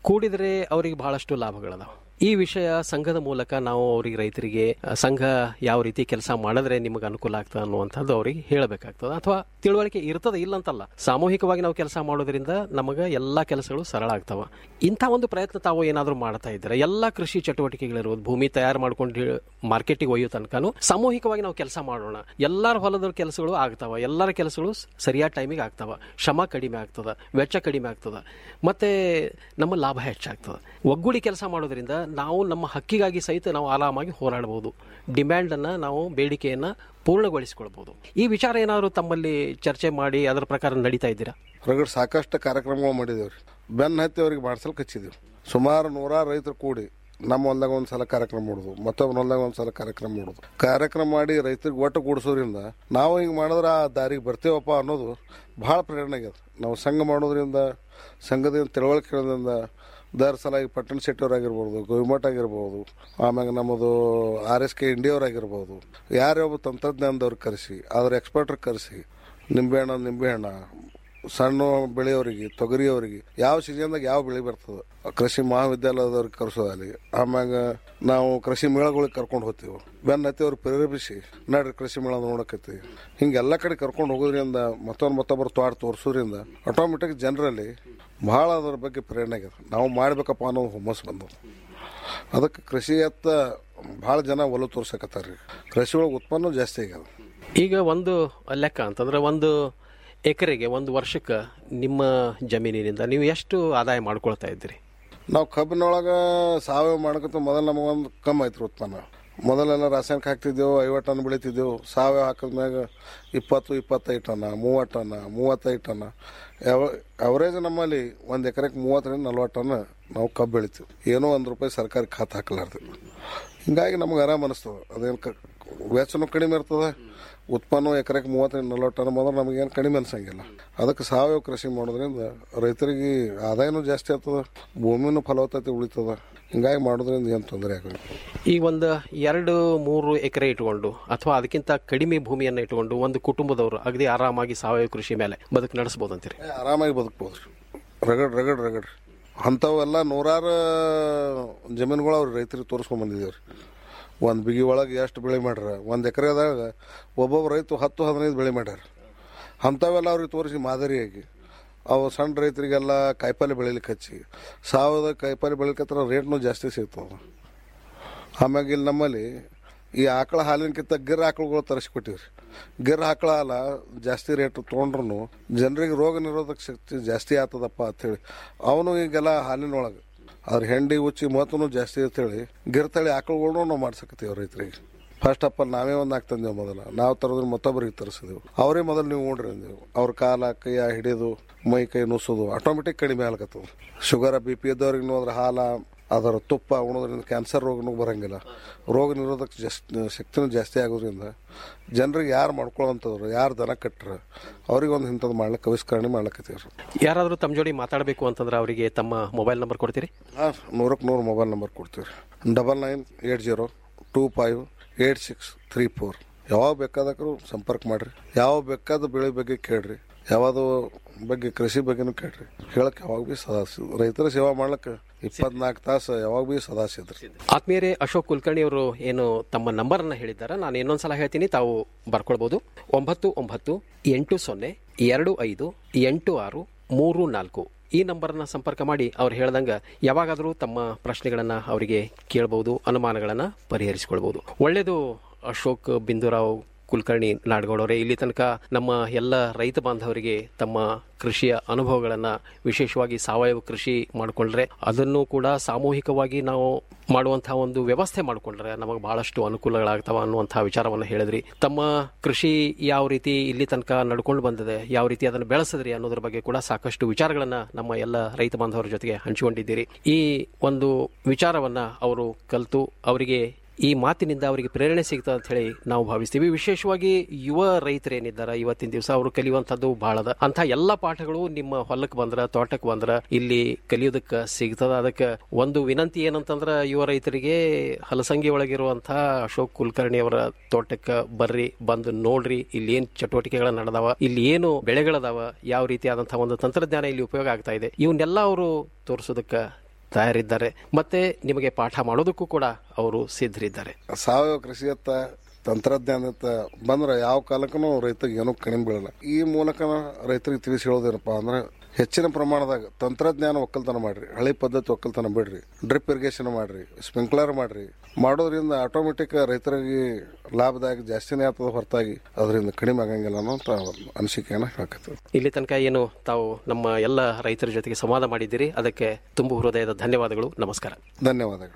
ಕೂಡಿದರೆ ಅವರಿಗೆ ಬಹಳಷ್ಟು ಲಾಭಗಳದಾವ ಈ ವಿಷಯ ಸಂಘದ ಮೂಲಕ ನಾವು ಅವರಿಗೆ ರೈತರಿಗೆ ಆ, ಸಂಘ ಯಾವ ರೀತಿ ಕೆಲಸ ಮಾಡಿದ್ರೆ ನಿಮಗೆ ಅನುಕೂಲ ಆಗ್ತದೆ ಅನ್ನುವಂಥದ್ದು ಅವರಿಗೆ ಹೇಳಬೇಕಾಗ್ತದೆ ಅಥವಾ ತಿಳುವಳಿಕೆ ಇರ್ತದೆ ಇಲ್ಲ ಅಂತಲ್ಲ ಸಾಮೂಹಿಕವಾಗಿ ನಾವು ಕೆಲಸ ಮಾಡೋದ್ರಿಂದ ನಮಗೆ ಎಲ್ಲ ಕೆಲಸಗಳು ಸರಳ ಆಗ್ತಾವ ಇಂಥ ಒಂದು ಪ್ರಯತ್ನ ತಾವು ಏನಾದರೂ ಮಾಡ್ತಾ ಇದ್ದೀರಾ ಎಲ್ಲ ಕೃಷಿ ಚಟುವಟಿಕೆಗಳಿರ್ಬೋದು ಭೂಮಿ ತಯಾರು ಮಾಡ್ಕೊಂಡು ಮಾರ್ಕೆಟಿಗೆ ಒಯ್ಯೋ ತನಕನೂ ಸಾಮೂಹಿಕವಾಗಿ ನಾವು ಕೆಲಸ ಮಾಡೋಣ ಎಲ್ಲರ ಹೊಲದ ಕೆಲಸಗಳು ಆಗ್ತಾವ ಎಲ್ಲರ ಕೆಲಸಗಳು ಸ್- ಸರಿಯಾದ ಟೈಮಿಗೆ ಆಗ್ತಾವ ಶ್ರಮ ಕಡಿಮೆ ಆಗ್ತದ ವೆಚ್ಚ ಕಡಿಮೆ ಆಗ್ತದ ಮತ್ತೆ ನಮ್ಮ ಲಾಭ ಹೆಚ್ಚಾಗ್ತದೆ ಒಗ್ಗೂಡಿ ಕೆಲಸ ಮಾಡೋದ್ರಿಂದ ನಾವು ನಮ್ಮ ಹಕ್ಕಿಗಾಗಿ ಸಹಿತ ನಾವು ಆರಾಮಾಗಿ ಹೋರಾಡಬಹುದು ಡಿಮ್ಯಾಂಡನ್ನು ನಾವು ಬೇಡಿಕೆಯನ್ನು ಪೂರ್ಣಗೊಳಿಸಿಕೊಳ್ಬಹುದು ಈ ವಿಚಾರ ಏನಾದರೂ ತಮ್ಮಲ್ಲಿ ಚರ್ಚೆ ಮಾಡಿ ಅದರ ಪ್ರಕಾರ ನಡೀತಾ ಇದ್ದೀರಾ ಹೊರಗಡೆ ಸಾಕಷ್ಟು ಕಾರ್ಯಕ್ರಮಗಳು ಮಾಡಿದೇವ್ರಿ ಬೆನ್ನ ಹತ್ತಿ ಅವ್ರಿಗೆ ಮಾಡ್ಸಲ್ಕೆ ಹಚ್ಚಿದೀವಿ ಸುಮಾರು ನೂರಾರು ರೈತರು ಕೂಡಿ ನಮ್ಮ ಹೊಲ್ದಾಗ ಒಂದು ಸಲ ಕಾರ್ಯಕ್ರಮ ಮಾಡೋದು ಮತ್ತೊಬ್ಬನ ಹೊಲ್ದಾಗ ಒಂದು ಸಲ ಕಾರ್ಯಕ್ರಮ ಮಾಡೋದು ಕಾರ್ಯಕ್ರಮ ಮಾಡಿ ರೈತರಿಗೆ ಒಟ್ಟು ಕೂಡಿಸೋದ್ರಿಂದ ನಾವು ಹಿಂಗೆ ಮಾಡಿದ್ರೆ ಆ ದಾರಿಗೆ ಬರ್ತೇವಪ್ಪ ಅನ್ನೋದು ಭಾಳ ಪ್ರೇರಣೆ ಆಗ್ಯದ ನಾವು ಸಂಘ ಮಾಡೋದ್ರಿಂದ ಸಂಘದಿಂದ ತಿಳುವಳಿಕೆ ಹೇಳೋದ್ರಿಂದ ದರ್ ಸಲ ಈ ಪಟ್ಟಣ ಶೆಟ್ಟಿಯವರಾಗಿರ್ಬೋದು ಗೋವಿಮಠ ಆಗಿರ್ಬೋದು ಆಮ್ಯಾಗ ನಮ್ಮದು ಆರ್ ಎಸ್ ಕೆ ಇಂಡಿಯವ್ರಾಗಿರ್ಬೋದು ಯಾರ್ಯಾವ ತಂತ್ರಜ್ಞಾನದವ್ರಿಗೆ ಕರೆಸಿ ಅದ್ರ ಎಕ್ಸ್ಪರ್ಟ್ರಿಗೆ ಕರೆಸಿ ನಿಂಬೆಹಣ್ಣು ನಿಂಬೆಹಣ್ಣ ಸಣ್ಣ ಬೆಳೆಯವರಿಗೆ ತೊಗರಿಯವರಿಗೆ ಯಾವ ಸೀಸನ್ದಾಗ ಯಾವ ಬೆಳೆ ಬರ್ತದೆ ಕೃಷಿ ಮಹಾವಿದ್ಯಾಲಯದವ್ರಿಗೆ ಕರೆಸೋದಲ್ಲಿ ಆಮ್ಯಾಗ ನಾವು ಕೃಷಿ ಮೇಳಗಳಿಗೆ ಕರ್ಕೊಂಡು ಹೋಗ್ತೀವಿ ಬೆನ್ನ ಹತ್ತಿ ಅವ್ರಿಗೆ ಪ್ರೇರೇಪಿಸಿ ನಡ್ರಿ ಕೃಷಿ ಮೇಳ ನೋಡಕತ್ತೀವಿ ಹಿಂಗೆ ಎಲ್ಲ ಕಡೆ ಕರ್ಕೊಂಡು ಹೋಗೋದ್ರಿಂದ ಮತ್ತೊಂದು ಮತ್ತೊಬ್ಬರು ತೋಟ ತೋರಿಸೋದ್ರಿಂದ ಆಟೋಮೆಟಿಕ್ ಜನರಲ್ಲಿ ಭಾಳ ಅದ್ರ ಬಗ್ಗೆ ಪ್ರೇರಣೆ ಆಗ್ಯದ ನಾವು ಮಾಡ್ಬೇಕಪ್ಪ ಅನ್ನೋ ಹುಮ್ಮಸ್ ಬಂದವು ಅದಕ್ಕೆ ಕೃಷಿಯತ್ತ ಭಾಳ ಜನ ಒಲವು ತೋರ್ಸಕತ್ತಾರ ರೀ ಕೃಷಿ ಒಳಗೆ ಉತ್ಪನ್ನ ಜಾಸ್ತಿ ಆಗ್ಯದ ಈಗ ಒಂದು ಲೆಕ್ಕ ಅಂತಂದ್ರೆ ಒಂದು ಎಕರೆಗೆ ಒಂದು ವರ್ಷಕ್ಕೆ ನಿಮ್ಮ ಜಮೀನಿನಿಂದ ನೀವು ಎಷ್ಟು ಆದಾಯ ಮಾಡ್ಕೊಳ್ತಾ ಇದ್ದೀರಿ ನಾವು ಕಬ್ಬಿನೊಳಗೆ ಸಾವಯವ ಮಾಡ್ಕೊತ ಮೊದಲು ನಮಗೊಂದು ಕಮ್ಮಿ ಐತ್ರಿ ಉತ್ಪನ್ನ ಮೊದಲೆಲ್ಲ ರಾಸಾಯನಿಕ ಹಾಕ್ತಿದ್ದೆವು ಐವತ್ತು ಟನ್ ಬೆಳಿತಿದ್ದೆವು ಸಾವಯವ ಹಾಕಿದ್ಮ್ಯಾಗ ಇಪ್ಪತ್ತು ಇಪ್ಪತ್ತೈದು ಟನ್ನ ಮೂವತ್ತು ಟನ್ನ ಮೂವತ್ತೈದು ಟನ್ನ ಅವರೇಜ್ ನಮ್ಮಲ್ಲಿ ಒಂದು ಎಕರೆಗೆ ಮೂವತ್ತರಿಂದ ನಲ್ವತ್ತು ಟನ್ ನಾವು ಕಬ್ಬು ಬೆಳಿತೀವಿ ಏನೋ ಒಂದು ರೂಪಾಯಿ ಸರ್ಕಾರಿ ಖಾತೆ ಹಾಕಲಾರ್ದು ಹಿಂಗಾಗಿ ನಮ್ಗೆ ಆರಾಮ ಅನಿಸ್ತದೆ ಅದೇನು ಕ ವೆಚ್ಚನೂ ಕಡಿಮೆ ಇರ್ತದೆ ಉತ್ಪನ್ನ ಎಕರೆಗೆ ಮೂವತ್ತರಿಂದ ನಲ್ವತ್ತು ಟನ್ ಬಂದ್ರೆ ನಮಗೇನು ಕಡಿಮೆ ಅನ್ಸಂಗಿಲ್ಲ ಅದಕ್ಕೆ ಸಾವಯವ ಕೃಷಿ ಮಾಡೋದ್ರಿಂದ ರೈತರಿಗೆ ಆದಾಯನೂ ಜಾಸ್ತಿ ಆಗ್ತದೆ ಭೂಮಿನೂ ಫಲವತ್ತತೆ ಉಳಿತದ ಹಿಂಗಾಗಿ ಮಾಡೋದ್ರಿಂದ ಏನು ತೊಂದರೆ ಆಗೋಲ್ಲ ಈ ಒಂದು ಎರಡು ಮೂರು ಎಕರೆ ಇಟ್ಕೊಂಡು ಅಥವಾ ಅದಕ್ಕಿಂತ ಕಡಿಮೆ ಭೂಮಿಯನ್ನು ಇಟ್ಕೊಂಡು ಒಂದು ಕುಟುಂಬದವರು ಅಗದಿ ಆರಾಮಾಗಿ ಸಾವಯವ ಕೃಷಿ ಮೇಲೆ ಬದುಕು ನಡೆಸ್ಬೋದು ಅಂತೀರಿ ಏ, ಆರಾಮಾಗಿ ಬದುಕ್ಬೋದು ರೀ ರಗಡ್ ರಗಡ್ ರಗಡ್ ರೀ ಅಂಥವೆಲ್ಲ ನೂರಾರು ಜಮೀನುಗಳು ಅವ್ರು ರೈತರಿಗೆ ತೋರಿಸ್ಕೊಂಡ್ ಬಂದಿದ್ದೇವೆ ರೀ ಒಂದು ಬಿಗಿ ಒಳಗೆ ಎಷ್ಟು ಬೆಳೆ ಮಾಡ್ಯಾರ ಒಂದು ಎಕರೆದಾಗ ಒಬ್ಬೊಬ್ಬ ರೈತ ಹತ್ತು ಹದಿನೈದು ಬೆಳೆ ಮಾಡ್ಯಾರ ಅಂಥವೆಲ್ಲ ಅವ್ರಿಗೆ ತೋರಿಸಿ ಮಾದರಿಯಾಗಿ ಅವು ಸಣ್ಣ ರೈತರಿಗೆಲ್ಲ ಕಾಯಿಪಲ್ಲೆ ಬೆಳಿಲಿಕ್ಕೆ ಹಚ್ಚಿ ಸಾವಯವ ಕಾಯಿಪಲ್ಲೆ ಬೆಳಿಲಿಕ್ಕೆ ರೇಟ್ನೂ ಜಾಸ್ತಿ ಸಿಗ್ತವೆ ಆಮ್ಯಾಗ ಇಲ್ಲಿ ನಮ್ಮಲ್ಲಿ ಈ ಆಕಳ ಹಾಲಿನಕ್ಕಿಂತ ಗಿರ್ ಆಕಳುಗಳು ತರಿಸ್ಕೊಟ್ಟಿವ್ರಿ ಗಿರ್ ಆಕಳ ಹಾಲ ಜಾಸ್ತಿ ರೇಟ್ ತೊಗೊಂಡ್ರು ಜನರಿಗೆ ರೋಗ ನಿರೋಧಕ ಶಕ್ತಿ ಜಾಸ್ತಿ ಆಗ್ತದಪ್ಪ ಅಂತೇಳಿ ಅವನು ಈಗೆಲ್ಲ ಹಾಲಿನೊಳಗೆ ಅದ್ರ ಹೆಂಡಿ ಉಚ್ಚಿ ಮಹತ್ವನು ಜಾಸ್ತಿ ಅಂತೇಳಿ ಗಿರ್ ತಳಿ ಆಕಳುಗಳ್ನು ನಾವು ಮಾಡ್ಸಕತ್ತೀವಿ ರೈತರಿಗೆ ಫಸ್ಟ್ ಆಫ್ ಆಲ್ ನಾವೇ ಒಂದು ಹಾಕ್ತಂದೇವು ಮೊದಲ ನಾವು ತರೋದ್ರ ಮತ್ತೊಬ್ಬರಿಗೆ ತರಿಸಿದೆವು ಅವರೇ ಮೊದಲು ನೀವು ನೋಡ್ರಿ ಅಂದೆವು ಅವ್ರ ಕಾಲ ಕೈಯ ಹಿಡಿದು ಮೈ ಕೈ ನುಸೋದು ಆಟೋಮೆಟಿಕ್ ಕಡಿಮೆ ಆಗ್ಲಕತ್ತದ ಶುಗರ್ ಬಿ ಪಿ ಇದ್ದವ್ರಿಗೆ ಅದ್ರ ಹಾಲ ಅದರ ತುಪ್ಪ ಉಣೋದ್ರಿಂದ ಕ್ಯಾನ್ಸರ್ ರೋಗನೂ ಬರಂಗಿಲ್ಲ ರೋಗ ನಿರೋಧಕ ಜಾಸ್ತಿ ಶಕ್ತಿನೂ ಜಾಸ್ತಿ ಆಗೋದ್ರಿಂದ ಜನರಿಗೆ ಯಾರು ಮಾಡ್ಕೊಳ್ಳೋಂಥವ್ರು ಯಾರು ದನ ಕಟ್ರ ಅವ್ರಿಗೆ ಒಂದು ಇಂಥದ್ದು ಮಾಡ್ಲಿಕ್ಕೆ ಆವಿಷ್ಕರಣೆ ಮಾಡ್ಲಕತ್ತೀವ್ರಿ ಯಾರಾದರೂ ತಮ್ಮ ಜೋಡಿ ಮಾತಾಡಬೇಕು ಅಂತಂದ್ರೆ ಅವರಿಗೆ ತಮ್ಮ ಮೊಬೈಲ್ ನಂಬರ್ ಕೊಡ್ತೀರಿ ಹಾಂ ನೂರಕ್ಕೆ ನೂರು ಮೊಬೈಲ್ ನಂಬರ್ ಕೊಡ್ತೀವಿ ರೀ double nine eight zero two five eight six three four ಯಾವಾಗ ಬೇಕಾದಕ್ರು ಸಂಪರ್ಕ ಮಾಡ್ರಿ ಯಾವ ಬೇಕಾದ ಬೆಳೆ ಬಗ್ಗೆ ಕೇಳ್ರಿ ಯಾವ್ದು ಬಗ್ಗೆ ಕೃಷಿ ಬಗ್ಗೆನೂ ಕೇಳ್ರಿ ಹೇಳಕ್ಕೆ ಯಾವಾಗ ಭೀ ಸದಾ ಸಿ- ರೈತರ ಸೇವಾ ಮಾಡ್ಲಿಕ್ಕೆ ಇಪ್ಪತ್ನಾಲ್ಕು ತಾಸು ಯಾವಾಗ ಭೀ ಸದಾ ಸಿದ್ರಿ ಆತ್ಮೀಯರೇ ಅಶೋಕ್ ಕುಲಕರ್ಣಿ ಅವರು ಏನು ತಮ್ಮ ನಂಬರನ್ನು ಹೇಳಿದ್ದಾರೆ ನಾನು ಇನ್ನೊಂದ್ಸಲ ಹೇಳ್ತೀನಿ ತಾವು ಬರ್ಕೊಳ್ಬೋದು ಒಂಬತ್ತು ಒಂಬತ್ತು ಎಂಟು ಸೊನ್ನೆ ಎರಡು ಐದು ಎಂಟು ಆರು ಮೂರು ನಾಲ್ಕು ಈ ನಂಬರ್ನ ಸಂಪರ್ಕ ಮಾಡಿ ಅವ್ರು ಹೇಳ್ದಂಗ ಯಾವಾಗಾದರೂ ತಮ್ಮ ಪ್ರಶ್ನೆಗಳನ್ನು ಅವರಿಗೆ ಕೇಳಬಹುದು ಅನುಮಾನಗಳನ್ನು ಪರಿಹರಿಸಿಕೊಳ್ಬಹುದು ಒಳ್ಳೆಯದು ಅಶೋಕ್ ಬಿಂದುರಾವ್ ಕುಲಕರ್ಣಿ ನಾಡಗೌಡವರೇ ಇಲ್ಲಿ ತನಕ ನಮ್ಮ ಎಲ್ಲ ರೈತ ಬಾಂಧವರಿಗೆ ತಮ್ಮ ಕೃಷಿಯ ಅನುಭವಗಳನ್ನ ವಿಶೇಷವಾಗಿ ಸಾವಯವ ಕೃಷಿ ಮಾಡಿಕೊಂಡ್ರೆ ಅದನ್ನು ಕೂಡ ಸಾಮೂಹಿಕವಾಗಿ ನಾವು ಮಾಡುವಂತಹ ಒಂದು ವ್ಯವಸ್ಥೆ ಮಾಡಿಕೊಂಡ್ರೆ ನಮಗೆ ಬಹಳಷ್ಟು ಅನುಕೂಲಗಳಾಗ್ತಾವ ಅನ್ನುವಂತಹ ವಿಚಾರವನ್ನು ಹೇಳಿದ್ರಿ ತಮ್ಮ ಕೃಷಿ ಯಾವ ರೀತಿ ಇಲ್ಲಿ ತನಕ ನಡ್ಕೊಂಡು ಬಂದಿದೆ ಯಾವ ರೀತಿ ಅದನ್ನು ಬೆಳೆಸಿದ್ರಿ ಅನ್ನೋದ್ರ ಬಗ್ಗೆ ಕೂಡ ಸಾಕಷ್ಟು ವಿಚಾರಗಳನ್ನ ನಮ್ಮ ಎಲ್ಲ ರೈತ ಬಾಂಧವರ ಜೊತೆಗೆ ಹಂಚಿಕೊಂಡಿದ್ದೀರಿ ಈ ಒಂದು ವಿಚಾರವನ್ನ ಅವರು ಕಲಿತು ಅವರಿಗೆ ಈ ಮಾತಿನಿಂದ ಅವರಿಗೆ ಪ್ರೇರಣೆ ಸಿಗ್ತದೆ ಅಂತ ಹೇಳಿ ನಾವು ಭಾವಿಸ್ತೀವಿ ವಿಶೇಷವಾಗಿ ಯುವ ರೈತರೇನಿದ್ದಾರೆ ಇವತ್ತಿನ ದಿವಸ ಅವರು ಕಲಿಯುವಂಥದ್ದು ಬಹಳ ಅದ ಅಂತ ಎಲ್ಲ ಪಾಠಗಳು ನಿಮ್ಮ ಹೊಲಕ್ಕೆ ಬಂದ್ರ ತೋಟಕ್ಕೆ ಬಂದ್ರ ಇಲ್ಲಿ ಕಲಿಯೋದಕ್ಕೆ ಸಿಗ್ತದ ಅದಕ್ಕೆ ಒಂದು ವಿನಂತಿ ಏನಂತಂದ್ರ ಯುವ ರೈತರಿಗೆ ಹಲಸಂಗಿ ಒಳಗಿರುವಂತಹ ಅಶೋಕ್ ಕುಲಕರ್ಣಿ ಅವರ ತೋಟಕ್ಕೆ ಬರ್ರಿ ಬಂದು ನೋಡ್ರಿ ಇಲ್ಲಿ ಏನ್ ಚಟುವಟಿಕೆಗಳ ನಡೆದಾವ ಇಲ್ಲಿ ಏನು ಬೆಳೆಗಳದಾವ ಯಾವ ರೀತಿಯಾದಂತಹ ಒಂದು ತಂತ್ರಜ್ಞಾನ ಇಲ್ಲಿ ಉಪಯೋಗ ಆಗ್ತಾ ಇದೆ ಇವನ್ನೆಲ್ಲ ಅವರು ತೋರಿಸೋದಕ್ಕೆ ತಯಾರಿದ್ದಾರೆ ಮತ್ತೆ ನಿಮಗೆ ಪಾಠ ಮಾಡೋದಕ್ಕೂ ಕೂಡ ಅವರು ಸಿದ್ಧರಿದ್ದಾರೆ ಸಾವಯವ ಕೃಷಿಯತ್ತ ತಂತ್ರಜ್ಞಾನದತ್ತ ಬಂದ್ರೆ ಯಾವ ಕಾಲಕ್ಕೂ ರೈತರಿಗೆ ಏನೂ ಕಡಿಮೆ ಬೀಳಲ್ಲ ಈ ಮೂಲಕ ರೈತರಿಗೆ ತಿಳಿಸಿ ಹೇಳೋದೇನಪ್ಪ ಅಂದ್ರೆ ಹೆಚ್ಚಿನ ಪ್ರಮಾಣದಾಗ ತಂತ್ರಜ್ಞಾನ ಒಕ್ಕಲ್ತನ ಮಾಡ್ರಿ ಹಳೆ ಪದ್ಧತಿ ಒಕ್ಕಲ್ತನ ಬಿಡ್ರಿ ಡ್ರಿಪ್ ಇರಿಗೇಷನ್ ಮಾಡ್ರಿ ಸ್ಪ್ರಿಂಕ್ಲರ್ ಮಾಡ್ರಿ ಮಾಡೋದ್ರಿಂದ ಆಟೋಮೆಟಿಕ್ ರೈತರಿಗೆ ಲಾಭದಾಯಕ ಜಾಸ್ತಿನೇ ಆಗ್ತದ ಹೊರತಾಗಿ ಅದರಿಂದ ಕಡಿಮೆ ಆಗಂಗಿಲ್ಲ ಅನ್ನೋಂಥ ಅನಿಸಿಕೆಯನ್ನು ಹಾಕತ್ತದ ಇಲ್ಲಿ ತನಕ ಏನು ತಾವು ನಮ್ಮ ಎಲ್ಲ ರೈತರ ಜೊತೆಗೆ ಸಂವಾದ ಮಾಡಿದ್ದೀರಿ ಅದಕ್ಕೆ ತುಂಬು ಹೃದಯದ ಧನ್ಯವಾದಗಳು ನಮಸ್ಕಾರ ಧನ್ಯವಾದಗಳು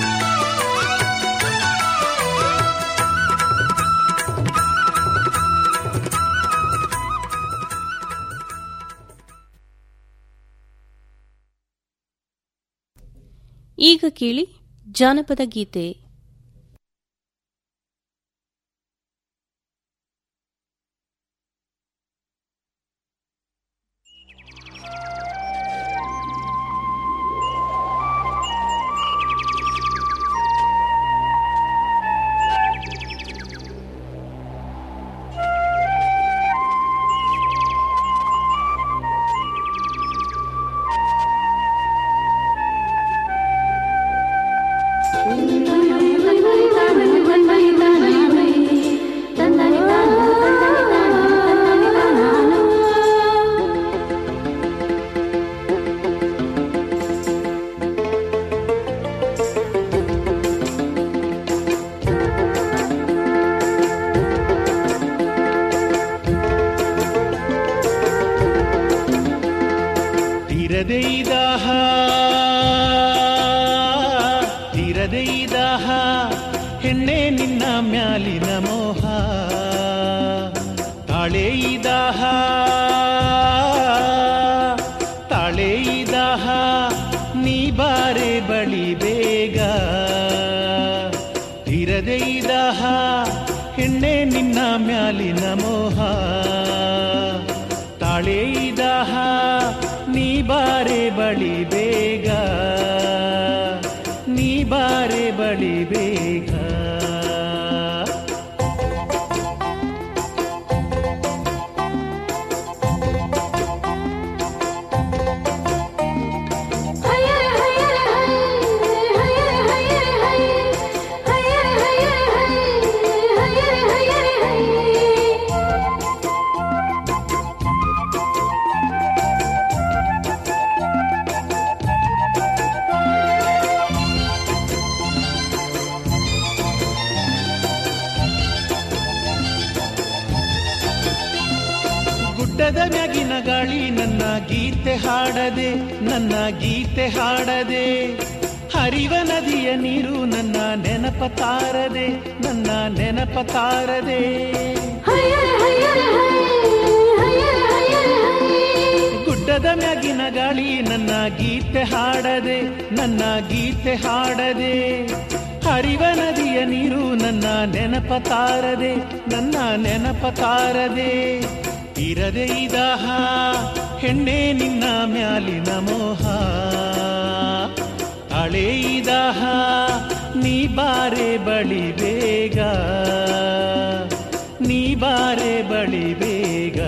ಈಗ ಕೇಳಿ ಜಾನಪದ ಗೀತೆ ತೀರದೆ ದಾಹ ತೀರದೆ ದಾಹ ಹೆಣ್ಣೆ ನಿನ್ನ ಮ್ಯಾಲಿನ ಮೋಹ ತಾಳೆ ದಾಹ ತಾಳೆ ದಾಹ ನೀ ಬಾರೆ ಬಳಿ ಬೇಗ ತೀರದೆ ದಾಹ ಹೆಣ್ಣೆ ನಿನ್ನ ಮ್ಯಾಲಿನ ಮೋಹ ತಾಳೆ ದಾಹ ನೀ ಬಾರೆ ಬಳಿ ಬೇಗ ನೀ ಬಾರೆ ಬಳಿ ಬೇಗ ಗುಡ್ಡದ ಮ್ಯಾಗಿನ ಗಾಳಿ ನನ್ನ ಗೀತೆ ಹಾಡದೆ ನನ್ನ ಗೀತೆ ಹಾಡದೆ ಹರಿವ ನದಿಯ ನೀರು ನನ್ನ ನೆನಪ ತಾರದೆ ನನ್ನ ನೆನಪ ತಾರದೆ ಗುಡ್ಡದ ಮ್ಯಾಗಿನ ಗಾಳಿ ನನ್ನ ಗೀತೆ ಹಾಡದೆ ನನ್ನ ಗೀತೆ ಹಾಡದೆ ಹರಿವ ನದಿಯ ನೀರು ನನ್ನ ನೆನಪ ತಾರದೆ ನನ್ನ ನೆನಪ ತಾರದೆ ಇರದೆ ಇದಾಹ ಹೆಣ್ಣೆ ನಿನ್ನ ಮ್ಯಾಲಿನ ಮೋಹ ಹಳೆ ಇದಾಹ ನೀ ಬಾರೆ ಬಳಿ ಬೇಗ ನೀ ಬಾರೆ ಬಳಿ ಬೇಗ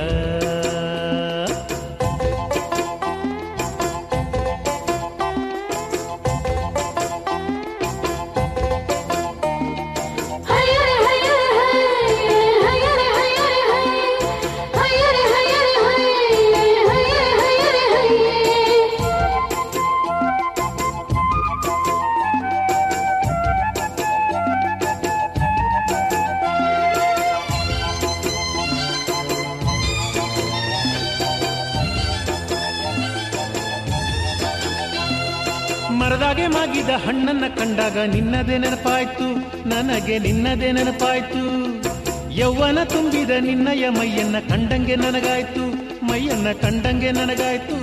ಮರದಾಗೆ ಮಾಗಿದ ಹಣ್ಣನ್ನ ಕಂಡಾಗ ನಿನ್ನದೇ ನೆನಪಾಯ್ತು ನನಗೆ ನಿನ್ನದೇ ನೆನಪಾಯ್ತು ಯೌವನ ತುಂಬಿದ ನಿನ್ನಯ ಮೈಯನ್ನ ಕಂಡಂಗೆ ನನಗಾಯ್ತು ಮೈಯನ್ನ ಕಂಡಂಗೆ ನನಗಾಯ್ತು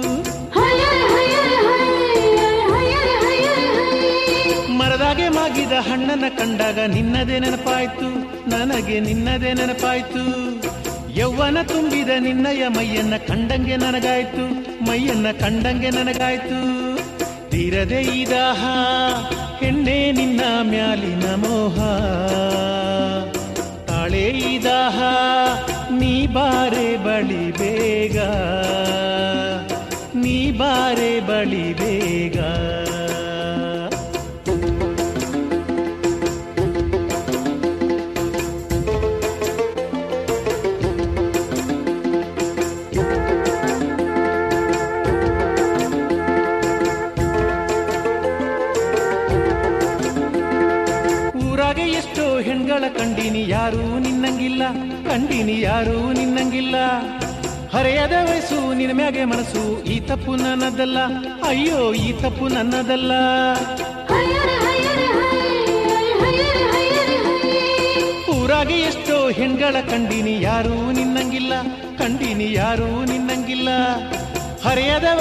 ಮರದಾಗೆ ಮಾಗಿದ ಹಣ್ಣನ್ನ ಕಂಡಾಗ ನಿನ್ನದೇ ನೆನಪಾಯ್ತು ನನಗೆ ನಿನ್ನದೇ ನೆನಪಾಯ್ತು ಯೌವನ ತುಂಬಿದ ನಿನ್ನಯ ಮೈಯನ್ನ ಕಂಡಂಗೆ ನನಗಾಯ್ತು ಮೈಯನ್ನ ಕಂಡಂಗೆ ನನಗಾಯ್ತು ತೀರದೆ ಇದಾಹ ಹೆಣ್ಣೆ ನಿನ್ನ ಮ್ಯಾಲಿನ ಮೋಹ ತಾಳೆ ಇದಾಹ ನೀ ಬಾರೆ ಬಳಿ ಬೇಗ ನೀ ಬಾರೆ ಬಳಿ ಬೇಗ ಕಂಡೀನಿ ಯಾರೂ ನಿನ್ನಂಗಿಲ್ಲ ಕಂಡೀನಿ ಯಾರೂ ನಿನ್ನಂಗಿಲ್ಲ ಹರೆಯದ ವಯಸ್ಸು ನಿನ್ನ ಮ್ಯಾಗೆ ಮನಸ್ಸು ಈ ತಪ್ಪು ನನ್ನದಲ್ಲ ಅಯ್ಯೋ ಈ ತಪ್ಪು ನನ್ನದಲ್ಲ ಊರಾಗೆ ಎಷ್ಟೋ ಹೆಣ್ಗಳ ಕಂಡೀನಿ ಯಾರೂ ನಿನ್ನಂಗಿಲ್ಲ ಕಂಡೀನಿ ಯಾರೂ ನಿನ್ನಂಗಿಲ್ಲ ಹರೆಯದ